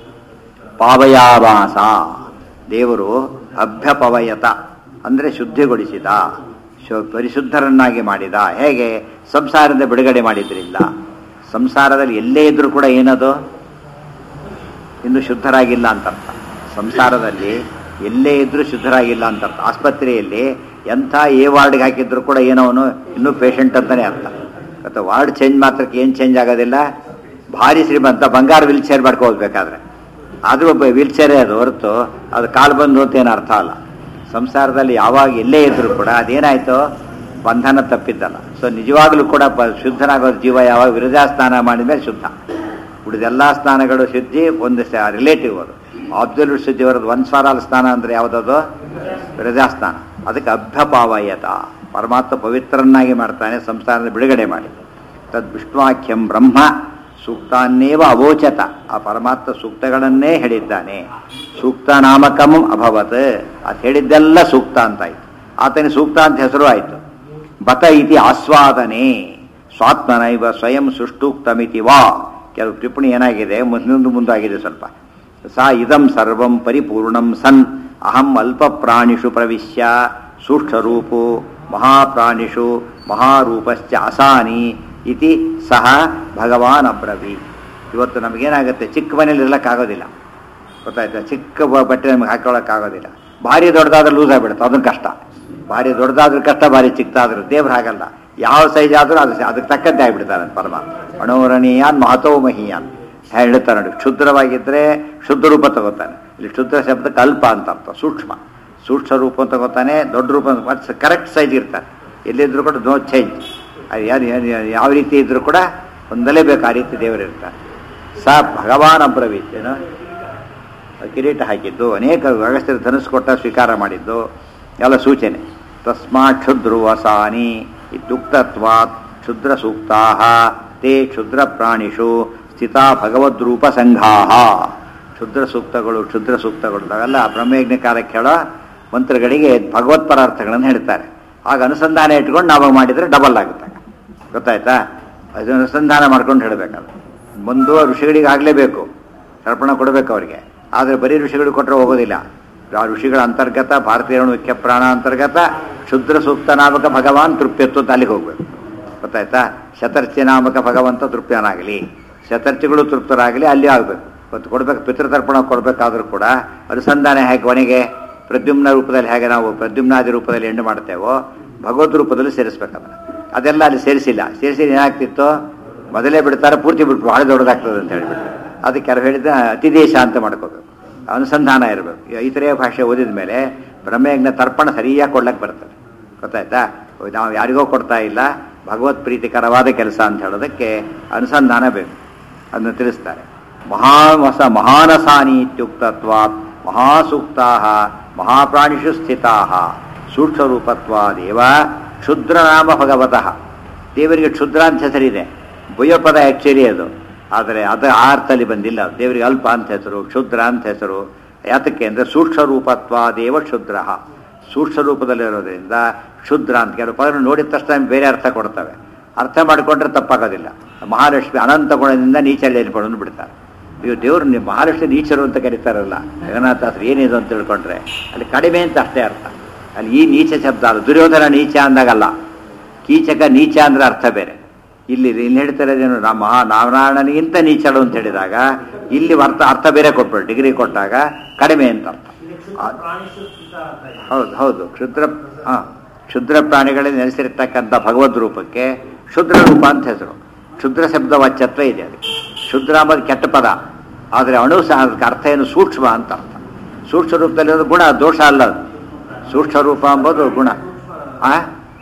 ಪಾವಯಾವಾಸ ದೇವರು ಅಭ್ಯಪವಯತ ಅಂದರೆ ಶುದ್ಧಿಗೊಳಿಸಿದ ಶು- ಪರಿಶುದ್ಧರನ್ನಾಗಿ ಮಾಡಿದ ಹೇಗೆ ಸಂಸಾರದಿಂದ ಬಿಡುಗಡೆ ಮಾಡಿದ್ರಿಲ್ಲ ಸಂಸಾರದಲ್ಲಿ ಎಲ್ಲೇ ಇದ್ರೂ ಕೂಡ ಏನದು ಇನ್ನು ಶುದ್ಧರಾಗಿಲ್ಲ ಅಂತ ಅರ್ಥ ಸಂಸಾರದಲ್ಲಿ ಎಲ್ಲೇ ಇದ್ರೂ ಶುದ್ಧರಾಗಿಲ್ಲ ಅಂತ ಅರ್ಥ ಆಸ್ಪತ್ರೆಯಲ್ಲಿ ಎಂಥ ಎ ವಾರ್ಡ್ಗೆ ಹಾಕಿದ್ರು ಕೂಡ ಏನವನು ಇನ್ನೂ ಪೇಷಂಟ್ ಅಂತಾನೆ ಅರ್ಥ ಮತ್ತು ವಾರ್ಡ್ ಚೇಂಜ್ ಮಾತ್ರಕ್ಕೆ ಏನು ಚೇಂಜ್ ಆಗೋದಿಲ್ಲ ಭಾರಿ ಶ್ರೀಮಂತ ಬಂಗಾರ ವೀಲ್ ಚೇರ್ ಮಾಡ್ಕೋಬೇಕಾದ್ರೆ ಆದರೂ ಒಬ್ಬ ವೀಲ್ ಚೇರೇ ಅದು ಹೊರತು ಅದು ಕಾಲು ಬಂದು ಅಂತ ಏನು ಅರ್ಥ ಅಲ್ಲ ಸಂಸಾರದಲ್ಲಿ ಯಾವಾಗ ಎಲ್ಲೇ ಇದ್ರೂ ಕೂಡ ಅದೇನಾಯ್ತು ಬಂಧನ ತಪ್ಪಿದ್ದಲ್ಲ ಸೊ ನಿಜವಾಗ್ಲೂ ಕೂಡ ಪ- ಶುದ್ಧನಾಗೋ ಜೀವ ಯಾವಾಗ ವಿರಜಾ ಸ್ನಾನ ಮಾಡಿದ ಮೇಲೆ ಶುದ್ಧ ಉಳಿದೆಲ್ಲ ಸ್ನಾನಗಳು ಶುದ್ಧಿ ಒಂದು ರಿಲೇಟಿವ್ ಅದು ಆಬ್ಸಲ್ಯೂಟ್ ಶುದ್ಧಿ ಬರೋದು ಒಂದು ಸಾರಾಲ ಸ್ನಾನ ಅಂದರೆ ಯಾವುದದು ವಿರಜಾ ಸ್ನಾನ ಅದಕ್ಕೆ ಅಭ್ಯಪಾವಯತ ಪರಮಾತ್ಮ ಪವಿತ್ರನ್ನಾಗಿ ಮಾಡ್ತಾನೆ ಸಂಸಾರದ ಬಿಡುಗಡೆ ಮಾಡಿ ತದ್ ವಿಷ್ಣುವಾಖ್ಯಂ ಬ್ರಹ್ಮ ಸೂಕ್ತಾನ್ನೇವ ಅವೋಚತ ಆ ಪರಮಾತ್ಮ ಸೂಕ್ತಗಳನ್ನೇ ಹೇಳಿದ್ದಾನೆ ಸೂಕ್ತ ನಾಮಕಂ ಅಭವತ್ ಅದು ಹೇಳಿದ್ದೆಲ್ಲ ಸೂಕ್ತ ಅಂತಾಯ್ತು ಆತನಿಗೆ ಸೂಕ್ತ ಅಂತ ಹೆಸರು ಆಯಿತು ಬತ ಇತಿ ಆಸ್ವಾದನೆ ಸ್ವಾತ್ಮನೈವ ಸ್ವಯಂ ಸುಷ್ಟೂಕ್ತಮಿತಿ ವಾ ಕೆಲವು ಟಿಪ್ಪಣಿ ಏನಾಗಿದೆ ಮುಂದೊಂದು ಮುಂದಾಗಿದೆ ಸ್ವಲ್ಪ ಸಾ ಇದಂ ಸರ್ವಂ ಪರಿಪೂರ್ಣಂ ಸನ್ ಅಹಂ ಅಲ್ಪ ಪ್ರಾಣಿಷು ಪ್ರವಿಶ್ಯ ಸೂಕ್ಷ್ಮರೂಪೋ ಮಹಾಪ್ರಾಣಿಷು ಮಹಾರೂಪಶ್ಚ ಅಸಾನಿ ಇತಿ ಸಹ ಭಗವಾನ್ ಅಬ್ರವಿ ಇವತ್ತು ನಮಗೇನಾಗುತ್ತೆ ಚಿಕ್ಕ ಮನೇಲಿ ಇರ್ಲಕ್ಕಾಗೋದಿಲ್ಲ ಗೊತ್ತಾಯ್ತಾ ಚಿಕ್ಕ ಬ- ಬಟ್ಟೆ ನಮಗೆ ಹಾಕೊಳ್ಳೋಕ್ಕಾಗೋದಿಲ್ಲ ಭಾರಿ ದೊಡ್ಡದಾದ್ರೆ ಲೂಸ್ ಆಗಿಬಿಡುತ್ತೆ ಅದನ್ನು ಕಷ್ಟ ಭಾರಿ ದೊಡ್ಡದಾದ್ರೂ ಕಷ್ಟ ಭಾರಿ ಚಿಕ್ಕದಾದ್ರೂ ದೇವ್ರು ಹಾಗಲ್ಲ ಯಾವ ಸೈಜ್ ಆದ್ರೂ ಅದು ಅದಕ್ಕೆ ತಕ್ಕಂತೆ ಆಗಿಬಿಡ್ತಾನೆ ಪರಮಾತ್ಮ ಅಣೋರಣೀಯಾನ್ ಮಹತೋ ಮಹೀಯಾನ್ ಹೇಳ್ತಾರೆ ನೋಡಿ ಕ್ಷುದ್ರವಾಗಿದ್ದರೆ ಶುದ್ಧ ರೂಪ ತಗೋತಾನೆ ಇಲ್ಲಿ ಶುದ್ಧ ಶಬ್ದಕ್ಕೆ ಅಲ್ಪ ಅಂತ ಅರ್ಥ ಸೂಕ್ಷ್ಮ ಸೂಕ್ಷ್ಮ ರೂಪ ತಗೋತಾನೆ ದೊಡ್ಡ ರೂಪ ಕರೆಕ್ಟ್ ಸೈಜ್ ಇರ್ತಾನೆ ಎಲ್ಲಿದ್ರು ಕೂಡ ನೋ ಚೇಂಜ್ ಅದು ಯಾರು ಯಾರು- ಯಾವ ರೀತಿ ಇದ್ರೂ ಕೂಡ ಒಂದಲೇ ಬೇಕು ಆ ರೀತಿ ದೇವರು ಇರ್ತಾನೆ ಸ ಭಗವಾನ್ ಅಬ್ರವೀತ್ ಏನು ಕಿರೀಟ ಹಾಕಿದ್ದು ಅನೇಕ ಅಗಸ್ತ್ಯರ ಧನುಸ್ ಕೊಟ್ಟ ಸ್ವೀಕಾರ ಮಾಡಿದ್ದು ಎಲ್ಲ ಸೂಚನೆ ತಸ್ಮಾತ್ ಕ್ಷುದ್ರುವಸಾನಿ ಇತ್ಯುಕ್ತತ್ವಾತ್ ಕ್ಷುದ್ರ ಸೂಕ್ತಾ ತೇ ಕ್ಷುದ್ರ ಪ್ರಾಣಿಷು ಸ್ಥಿತಾ ಭಗವದ್ರೂಪ ಸಂಘಾ ಕ್ಷುದ್ರ ಸೂಕ್ತಗಳು ಕ್ಷುದ್ರ ಸೂಕ್ತಗಳು ಅವೆಲ್ಲ ಬ್ರಹ್ಮಯಜ್ಞ ಕಾಲಕ್ಕೆ ಹೇಳೋ ಮಂತ್ರಗಳಿಗೆ ಭಗವತ್ಪರ ಅರ್ಥಗಳನ್ನು ಹೇಳ್ತಾರೆ ಆಗ ಅನುಸಂಧಾನ ಇಟ್ಕೊಂಡು ನಾವು ಮಾಡಿದರೆ ಡಬಲ್ ಆಗುತ್ತೆ ಗೊತ್ತಾಯ್ತಾ ಅದು ಅನುಸಂಧಾನ ಮಾಡ್ಕೊಂಡು ಹೇಳಬೇಕಾದ್ರೆ ಮುಂದು ಋಷಿಗಳಿಗೆ ಆಗಲೇಬೇಕು ತರ್ಪಣ ಕೊಡಬೇಕು ಅವರಿಗೆ ಆದರೆ ಬರೀ ಋಷಿಗಳು ಕೊಟ್ಟರೆ ಹೋಗೋದಿಲ್ಲ ಆ ಋಷಿಗಳ ಅಂತರ್ಗತ ಭಾರತೀಯ ಮುಖ್ಯ ಪ್ರಾಣ ಅಂತರ್ಗತ ಕ್ಷುದ್ರ ಸೂಕ್ತ ನಾಮಕ ಭಗವಾನ್ ತೃಪ್ಯತ್ವ ಅಂತ ಅಲ್ಲಿಗೆ ಹೋಗ್ಬೇಕು ಗೊತ್ತಾಯ್ತಾ ಶತರ್ಚಿ ನಾಮಕ ಭಗವಂತ ತೃಪ್ತನಾಗಲಿ ಶತರ್ಚಿಗಳು ತೃಪ್ತರಾಗಲಿ ಅಲ್ಲಿ ಆಗಬೇಕು ಇವತ್ತು ಕೊಡ್ಬೇಕು ಪಿತೃತರ್ಪಣ ಕೊಡಬೇಕಾದ್ರೂ ಕೂಡ ಅನುಸಂಧಾನ ಹೇಗೆ ಕೊನೆಗೆ ಪ್ರದ್ಯುಮ್ನ ರೂಪದಲ್ಲಿ ಹೇಗೆ ನಾವು ಪ್ರದ್ಯುಮ್ನಾದಿ ರೂಪದಲ್ಲಿ ಹೆಣ್ಣು ಮಾಡ್ತೇವೋ ಭಗವದ್ ರೂಪದಲ್ಲಿ ಸೇರಿಸ್ಬೇಕಲ್ಲ ಅದೆಲ್ಲ ಅಲ್ಲಿ ಸೇರಿಸಿಲ್ಲ ಸೇರಿಸಿ ಏನಾಗ್ತಿತ್ತು ಮೊದಲೇ ಬಿಡ್ತಾರೆ ಪೂರ್ತಿ ಬಿಟ್ಟು ಬಹಳ ದೊಡ್ಡದಾಗ್ತದೆ ಅಂತ ಹೇಳ್ಬಿಟ್ಟು ಅದಕ್ಕೆ ಯಾರು ಹೇಳಿದ ಅತಿದೇಶ ಅಂತ ಮಾಡ್ಕೋಬೇಕು ಅನುಸಂಧಾನ ಇರಬೇಕು ಇತರೆ ಭಾಷೆ ಓದಿದ ಮೇಲೆ ಬ್ರಹ್ಮಯಜ್ಞ ತರ್ಪಣ ಸರಿಯಾಗಿ ಕೊಡ್ಲಕ್ಕೆ ಬರ್ತದೆ ಗೊತ್ತಾಯ್ತಾ ನಾವು ಯಾರಿಗೋ ಕೊಡ್ತಾ ಇಲ್ಲ ಭಗವತ್ ಪ್ರೀತಿಕರವಾದ ಕೆಲಸ ಅಂತ ಹೇಳೋದಕ್ಕೆ ಅನುಸಂಧಾನ ಬೇಕು ಅದನ್ನು ತಿಳಿಸ್ತಾರೆ ಮಹಾವಸ ಮಹಾನಸಾನಿ ಇತ್ಯುಕ್ತತ್ವಾತ್ ಮಹಾಸೂಕ್ತಾ ಮಹಾಪ್ರಾಣಿಷು ಸ್ಥಿತಾ ಸೂಕ್ಷ್ಮರೂಪತ್ವಾದೇವ ಕ್ಷುದ್ರನಾಮ ಭಗವತಃ ದೇವರಿಗೆ ಕ್ಷುದ್ರ ಅಂತ ಹೆಸರಿದೆ ಪದ ಆ್ಯಕ್ಚುಲಿ ಅದು ಆದರೆ ಅದು ಆ ಅರ್ಥದಲ್ಲಿ ಬಂದಿಲ್ಲ ದೇವರಿಗೆ ಅಲ್ಪ ಅಂತ ಹೆಸರು ಕ್ಷುದ್ರ ಅಂತ ಹೆಸರು ಯಾತಕ್ಕೆ ಅಂದರೆ ಸೂಕ್ಷ್ಮ ರೂಪತ್ವಾದೇವ ಕ್ಷುದ್ರ ಸೂಕ್ಷ್ಮ ರೂಪದಲ್ಲಿರೋದ್ರಿಂದ ಶುದ್ರ ಅಂತ ಕೆಲವು ಪದಗಳು ನೋಡಿದ ತಕ್ಷಣ ನಮ್ಗೆ ಬೇರೆ ಅರ್ಥ ಕೊಡ್ತವೆ ಅರ್ಥ ಮಾಡಿಕೊಂಡ್ರೆ ತಪ್ಪಾಗೋದಿಲ್ಲ ಮಹಾಲಕ್ಷ್ಮಿ ಅನಂತ ಗುಣದಿಂದ ನೀಚಲ್ಲಿ ಏರ್ಪಡೋದು ಬಿಡ್ತಾರೆ ನೀವು ದೇವ್ರು ನೀವು ಮಹಾಲಕ್ಷ್ಮಿ ನೀಚರು ಅಂತ ಕರೀತಾರಲ್ಲ ಜಗನ್ನಾಥಾಸ್ರು ಏನಿದು ಅಂತ ತಿಳ್ಕೊಂಡ್ರೆ ಅಲ್ಲಿ ಕಡಿಮೆ ಅಂತ ಅಷ್ಟೇ ಅರ್ಥ ಅಲ್ಲಿ ಈ ನೀಚ ಶಬ್ದ ಅಲ್ಲ ದುರ್ಯೋಧನ ನೀಚ ಅಂದಾಗಲ್ಲ ಕೀಚಕ ನೀಚ ಅಂದ್ರೆ ಅರ್ಥ ಬೇರೆ ಇಲ್ಲಿ ಇಲ್ಲಿ ಹೇಳ್ತಾರೆ ಏನು ನಮ್ಮ ನಾರಾಯಣನಿಗಿಂತ ನೀಚಳು ಅಂತ ಹೇಳಿದಾಗ ಇಲ್ಲಿ ಅರ್ಥ ಅರ್ಥ ಬೇರೆ ಕೊಟ್ಬಿಡು ಡಿಗ್ರಿ ಕೊಟ್ಟಾಗ ಕಡಿಮೆ ಅಂತ ಅರ್ಥ ಆ- ಹೌದು ಹೌದು ಕ್ಷುದ್ರ ಹಾ ಕ್ಷುದ್ರ ಪ್ರಾಣಿಗಳಲ್ಲಿ ನೆಲೆಸಿರ್ತಕ್ಕಂಥ ಭಗವದ್ ರೂಪಕ್ಕೆ ಶುದ್ರ ರೂಪ ಅಂತ ಹೆಸರು ಕ್ಷುದ್ರ ಶಬ್ದ ವಾಚ್ಯತ್ವ ಇದೆ ಅದಕ್ಕೆ ಶುದ್ರ ಅಂಬುದು ಕೆಟ್ಟ ಪದ ಆದರೆ ಅಣು ಸಹ ಅದಕ್ಕೆ ಅರ್ಥ ಏನು ಸೂಕ್ಷ್ಮ ಅಂತ ಅರ್ಥ ಸೂಕ್ಷ್ಮ ರೂಪದಲ್ಲಿರೋದು ಗುಣ ದೋಷ ಅಲ್ಲ ಅದು ಸೂಕ್ಷ್ಮ ರೂಪ ಎಂಬುದು ಗುಣ ಆ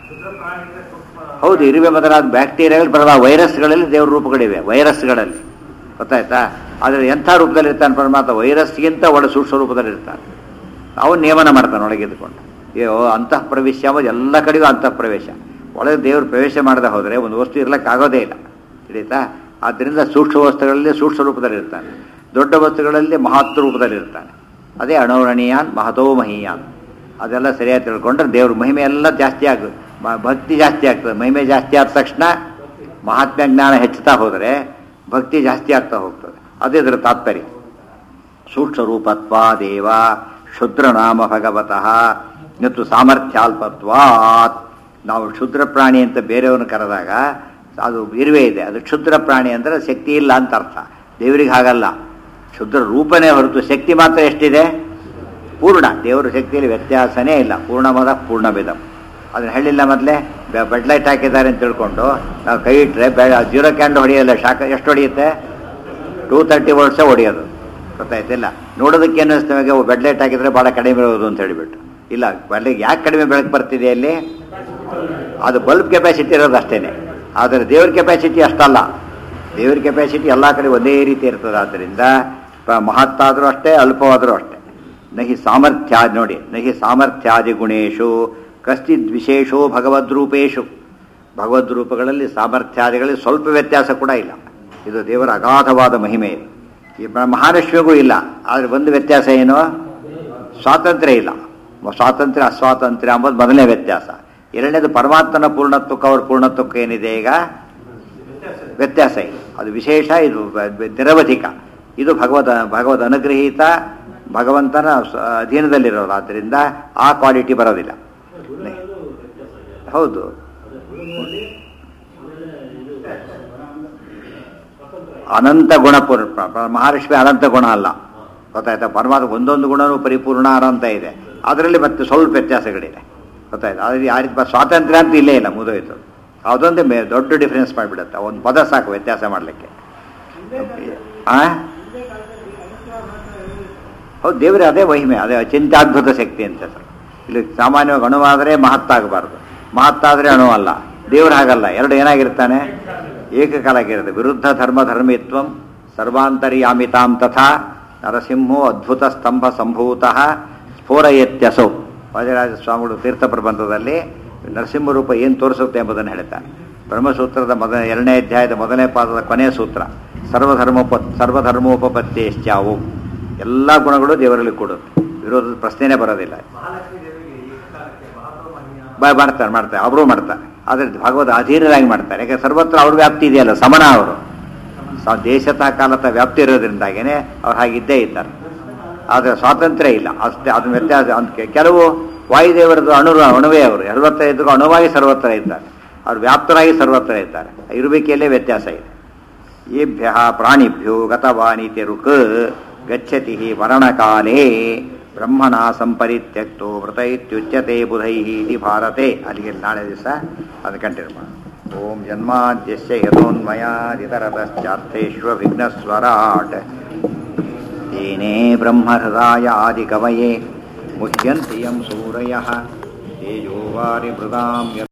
ಹೌದು ಇರುವೆ ಮೊದಲಾದ ಬ್ಯಾಕ್ಟೀರಿಯಾಗಳು ಬರಲ್ಲ ವೈರಸ್ಗಳಲ್ಲಿ ದೇವ್ರ ರೂಪಗಳಿವೆ ವೈರಸ್ಗಳಲ್ಲಿ ಗೊತ್ತಾಯ್ತಾ ಆದರೆ ಎಂಥ ರೂಪದಲ್ಲಿ ಇರ್ತಾನೆ ಪರಮಾತ್ಮ ವೈರಸ್ಗಿಂತ ಒಳ ಸೂಕ್ಷ್ಮ ರೂಪದಲ್ಲಿ ಇರ್ತಾನೆ ಅವನು ನಿಯಮನ ಮಾಡ್ತಾನೆ ಒಳಗೆ ಇದ್ಕೊಂಡು ಅಯ್ಯೋ ಅಂತಃ ಪ್ರವೇಶ ಎಂಬುದು ಎಲ್ಲ ಕಡೆಗೂ ಅಂತಃ ಪ್ರವೇಶ ಒಳಗೆ ದೇವರು ಪ್ರವೇಶ ಮಾಡದೆ ಹೋದರೆ ಒಂದು ವಸ್ತು ಇರ್ಲಿಕ್ಕೆ ಆಗೋದೇ ಇಲ್ಲ ತಿಳಿತಾ ಆದ್ದರಿಂದ ಸೂಕ್ಷ್ಮ ವಸ್ತುಗಳಲ್ಲಿ ಸೂಕ್ಷ್ಮ ರೂಪದಲ್ಲಿ ಇರ್ತಾನೆ ದೊಡ್ಡ ವಸ್ತುಗಳಲ್ಲಿ ಮಹತ್ವ ರೂಪದಲ್ಲಿ ಇರ್ತಾನೆ ಅದೇ ಅಣೋರಣೀಯಾನ್ ಮಹತೋ ಮಹೀಯಾನ್ ಅದೆಲ್ಲ ಸರಿಯಾಗಿ ತಿಳ್ಕೊಂಡ್ರೆ ದೇವ್ರ ಮಹಿಮೆ ಎಲ್ಲ ಜಾಸ್ತಿ ಆಗುತ್ತೆ ಮ- ಭಕ್ತಿ ಜಾಸ್ತಿ ಆಗ್ತದೆ ಮಹಿಮೆ ಜಾಸ್ತಿ ಆದ ತಕ್ಷಣ ಮಹಾತ್ಮ ಜ್ಞಾನ ಹೆಚ್ಚುತ್ತಾ ಹೋದರೆ ಭಕ್ತಿ ಜಾಸ್ತಿ ಆಗ್ತಾ ಹೋಗ್ತದೆ ಅದೇ ಇದರ ತಾತ್ಪರ್ಯ ಸೂಕ್ಷ್ಮ ರೂಪತ್ವ ದೇವ ಶುದ್ರ ನಾಮ ಭಗವತಃ ಮತ್ತು ಸಾಮರ್ಥ್ಯಾಲ್ಪತ್ವಾತ್ ನಾವು ಕ್ಷುದ್ರ ಪ್ರಾಣಿ ಅಂತ ಬೇರೆಯವ್ರನ್ನ ಕರೆದಾಗ ಅದು ಇರುವೆ ಇದೆ ಅದು ಕ್ಷುದ್ರ ಪ್ರಾಣಿ ಅಂದರೆ ಶಕ್ತಿ ಇಲ್ಲ ಅಂತ ಅರ್ಥ ದೇವರಿಗೆ ಹಾಗಲ್ಲ ಕ್ಷುದ್ರ ರೂಪನೇ ಹೊರತು ಶಕ್ತಿ ಮಾತ್ರ ಎಷ್ಟಿದೆ ಪೂರ್ಣ ದೇವರ ಶಕ್ತಿಯಲ್ಲಿ ವ್ಯತ್ಯಾಸನೇ ಇಲ್ಲ ಪೂರ್ಣಮದ ಪೂರ್ಣವಿದಂ ಅದನ್ನ ಹೇಳಿಲ್ಲ ಮೊದಲೇ ಬೆಡ್ ಲೈಟ್ ಹಾಕಿದ್ದಾರೆ ಅಂತ ತಿಳ್ಕೊಂಡು ನಾವು ಕೈ ಇಟ್ಟರೆ ಬೆ ಜೀರೋ ಕ್ಯಾಂಡ್ ಹೊಡೆಯಲ್ಲ ಶಾಖ ಎಷ್ಟು ಹೊಡೆಯುತ್ತೆ ಟೂ ತರ್ಟಿ ವೋಲ್ಟ್ಸೇ ಹೊಡೆಯೋದು ಗೊತ್ತಾಯ್ತಿಲ್ಲ ನೋಡೋದಕ್ಕೆ ಏನು ಅನಿಸ್ತವೆ ಬೆಡ್ ಲೈಟ್ ಹಾಕಿದ್ರೆ ಭಾಳ ಕಡಿಮೆ ಇರೋದು ಅಂತ ಹೇಳಿಬಿಟ್ಟು ಇಲ್ಲ ಬೆಳಗ್ಗೆ ಯಾಕೆ ಕಡಿಮೆ ಬೆಳಕು ಬರ್ತಿದೆ ಅಲ್ಲಿ ಅದು ಬಲ್ಬ್ ಕೆಪಾಸಿಟಿ ಇರೋದು ಅಷ್ಟೇನೆ ಆದರೆ ದೇವ್ರ ಕೆಪಾಸಿಟಿ ಅಷ್ಟಲ್ಲ ದೇವ್ರ ಕೆಪಾಸಿಟಿ ಎಲ್ಲ ಕಡೆ ಒಂದೇ ರೀತಿ ಇರ್ತದೆ ಆದ್ದರಿಂದ ಪ- ಮಹತ್ತಾದರೂ ಅಷ್ಟೇ ಅಲ್ಪವಾದರೂ ಅಷ್ಟೇ ನಹಿ ಸಾಮರ್ಥ್ಯ ನೋಡಿ ನಹಿ ಸಾಮರ್ಥ್ಯಾದಿ ಗುಣೇಶು ಕಶ್ಚಿದ್ ವಿಶೇಷೋ ಭಗವದ್ರೂಪೇಶು ಭಗವದ್ರೂಪಗಳಲ್ಲಿ ಸಾಮರ್ಥ್ಯಾದಿಗಳಲ್ಲಿ ಸ್ವಲ್ಪ ವ್ಯತ್ಯಾಸ ಕೂಡ ಇಲ್ಲ ಇದು ದೇವರ ಅಗಾಧವಾದ ಮಹಿಮೆ ಇದು ಈ ಮ- ಮಹಾಲಕ್ಷ್ಮಿಗೂ ಇಲ್ಲ ಆದರೆ ಒಂದು ವ್ಯತ್ಯಾಸ ಏನು ಸ್ವಾತಂತ್ರ್ಯ ಇಲ್ಲ ಮ- ಸ್ವಾತಂತ್ರ್ಯ ಅಸ್ವಾತಂತ್ರ್ಯ ಅಂಬುದು ಮೊದಲನೇ ವ್ಯತ್ಯಾಸ ಎರಡನೇದು ಪರಮಾತ್ಮನ ಪೂರ್ಣತ್ವಕ್ಕೆ ಅವ್ರ ಪೂರ್ಣತ್ವಕ್ಕೆ ಏನಿದೆ ಈಗ ವ್ಯತ್ಯಾಸ ಇದೆ ಅದು ವಿಶೇಷ ಇದು ಬ- ಬ- ನಿರವಧಿಕ ಇದು ಭಗವದ ಭಗವದ್ ಅನುಗ್ರಹೀತ ಭಗವಂತನ ಸ- ಅಧೀನದಲ್ಲಿರೋದು ಆದ್ದರಿಂದ ಆ ಕ್ವಾಲಿಟಿ ಬರೋದಿಲ್ಲ ಹೌದು ಅನಂತ ಗುಣ ಪೂರ್ಣ ಪ- ಪ- ಮಹಾಲಕ್ಷ್ಮಿ ಅನಂತ ಗುಣ ಅಲ್ಲ ಗೊತ್ತಾಯ್ತಾ ಪರಮಾತ್ಮ ಒಂದೊಂದು ಗುಣನೂ ಪರಿಪೂರ್ಣ ಅನಂತ ಇದೆ ಅದರಲ್ಲಿ ಮತ್ತೆ ಸ್ವಲ್ಪ ವ್ಯತ್ಯಾಸಗಳಿದೆ ಗೊತ್ತಾಯ್ತು ಅದ್ರ ಆ ರೀತಿ ಬ- ಸ್ವಾತಂತ್ರ್ಯ ಅಂತ ಇಲ್ಲೇ ಇಲ್ಲ ಮುದೋಯ್ತು ಅದೊಂದೇ ಮೇ ದೊಡ್ಡ ಡಿಫ್ರೆನ್ಸ್ ಮಾಡಿಬಿಡುತ್ತೆ ಒಂದು ಪದ ಸಾಕು ವ್ಯತ್ಯಾಸ ಮಾಡಲಿಕ್ಕೆ ಆ ಹೌದು ದೇವರೇ ಅದೇ ಮಹಿಮೆ ಅದೇ ಅಚಿಂತ್ಯಾದ್ಭುತ ಶಕ್ತಿ ಅಂತ ಹೆಸರು ಇಲ್ಲಿ ಸಾಮಾನ್ಯವಾಗಿ ಅಣುವಾದರೆ ಮಹತ್ತಾಗಬಾರ್ದು ಮಹತ್ತಾದರೆ ಅಣು ಅಲ್ಲ ದೇವರು ಹಾಗಲ್ಲ ಎರಡು ಏನಾಗಿರ್ತಾನೆ ಏಕಕಾಲಾಗಿರುತ್ತೆ ವಿರುದ್ಧ ಧರ್ಮ ಧರ್ಮಿತ್ವಂ ಸರ್ವಾಂತರ್ಯಾಮಿತಾಂ ತಥಾ ನರಸಿಂಹೋ ಅದ್ಭುತ ಸ್ತಂಭ ಸಂಭೂತಃ ಸ್ಫೋರಯತ್ಯಸೌ ವಾದಿರಾಜ ಸ್ವಾಮಿಗಳು ತೀರ್ಥ ಪ್ರಬಂಧದಲ್ಲಿ ನರಸಿಂಹ ರೂಪ ಏನು ತೋರಿಸುತ್ತೆ ಎಂಬುದನ್ನು ಹೇಳ್ತಾರೆ ಬ್ರಹ್ಮಸೂತ್ರದ ಮೊದಲ ಎರಡನೇ ಅಧ್ಯಾಯದ ಮೊದಲನೇ ಪಾದದ ಕೊನೆಯ ಸೂತ್ರ ಸರ್ವಧರ್ಮೋಪ ಸರ್ವಧರ್ಮೋಪತ್ತೇಶ್ಚಾವು ಎಲ್ಲ ಗುಣಗಳು ದೇವರಲ್ಲಿ ಕೊಡುತ್ತೆ ವಿರೋಧದ ಪ್ರಶ್ನೆನೇ ಬರೋದಿಲ್ಲ ಬ- ಮಾಡ್ತಾರೆ ಮಾಡ್ತಾರೆ ಅವರು ಮಾಡ್ತಾರೆ ಆದರೆ ಭಾಗವತ ಅಧೀನರಾಗಿ ಮಾಡ್ತಾರೆ ಯಾಕೆ ಸರ್ವತ್ರ ಅವ್ರ ವ್ಯಾಪ್ತಿ ಇದೆಯಲ್ಲ ಸಮನ ಅವರು ಸ- ದೇಶತಃ ಕಾಲತ ವ್ಯಾಪ್ತಿ ಇರೋದ್ರಿಂದಾಗೇನೆ ಅವ್ರು ಹಾಗಿದ್ದೇ ಇದ್ದಾರೆ ಆದರೆ ಸ್ವಾತಂತ್ರ್ಯ ಇಲ್ಲ ಅಷ್ಟೇ ಅದನ್ನ ವ್ಯತ್ಯಾಸ ಅಂತ ಕೆಲವು ವಾಯುದೇವರದ್ದು ಅಣು ಅಣುವೇ ಅವರು ಸರ್ವತ್ರ ಇದ್ರು ಅಣುವಾಗಿ ಸರ್ವತ್ರ ಇದ್ದಾರೆ ಅವ್ರು ವ್ಯಾಪ್ತರಾಗಿ ಸರ್ವತ್ರ ಇದ್ದಾರೆ ಇರುವಿಕೆಯಲ್ಲೇ ವ್ಯತ್ಯಾಸ ಇದೆ ಏಭ್ಯ ಪ್ರಾಣಿಭ್ಯೋ ಗತವಾನಿತಿ ರುಕ್ ಗಚ್ಚತಿ ಮರಣಕಾಲೇ ಬ್ರಹ್ಮಣ ಸಂಪರಿತ್ಯಕ್ತೋ ಮೃತ ಇತ್ಯುಚ್ಯತೆ ಬುಧೈ ಇತಿ ಭಾರತೆ ಅಲ್ಲಿಗೆ ನಾಳೆ ದಿವಸ ಅದು ಕಂಟಿನ್ಯೂ ಮಾಡೋಣ ಓಂ ಜನ್ಮಾದ್ಯಸ್ಯ ಯಥೋನ್ಮಯಾದಿತರತಶ್ಚಾರ್ಥೇಶ್ವ ವಿಘ್ನಸ್ವರಾಟ್ ತೇನೇ ಬ್ರಹ್ಮಹೃದಾಯ ಆದಿಕವಯೇ ಮುಹ್ಯಂತಿ ಯಂ ಸೂರಯಃ ತೇಜೋವಾರಿ ಮೃದಾಂ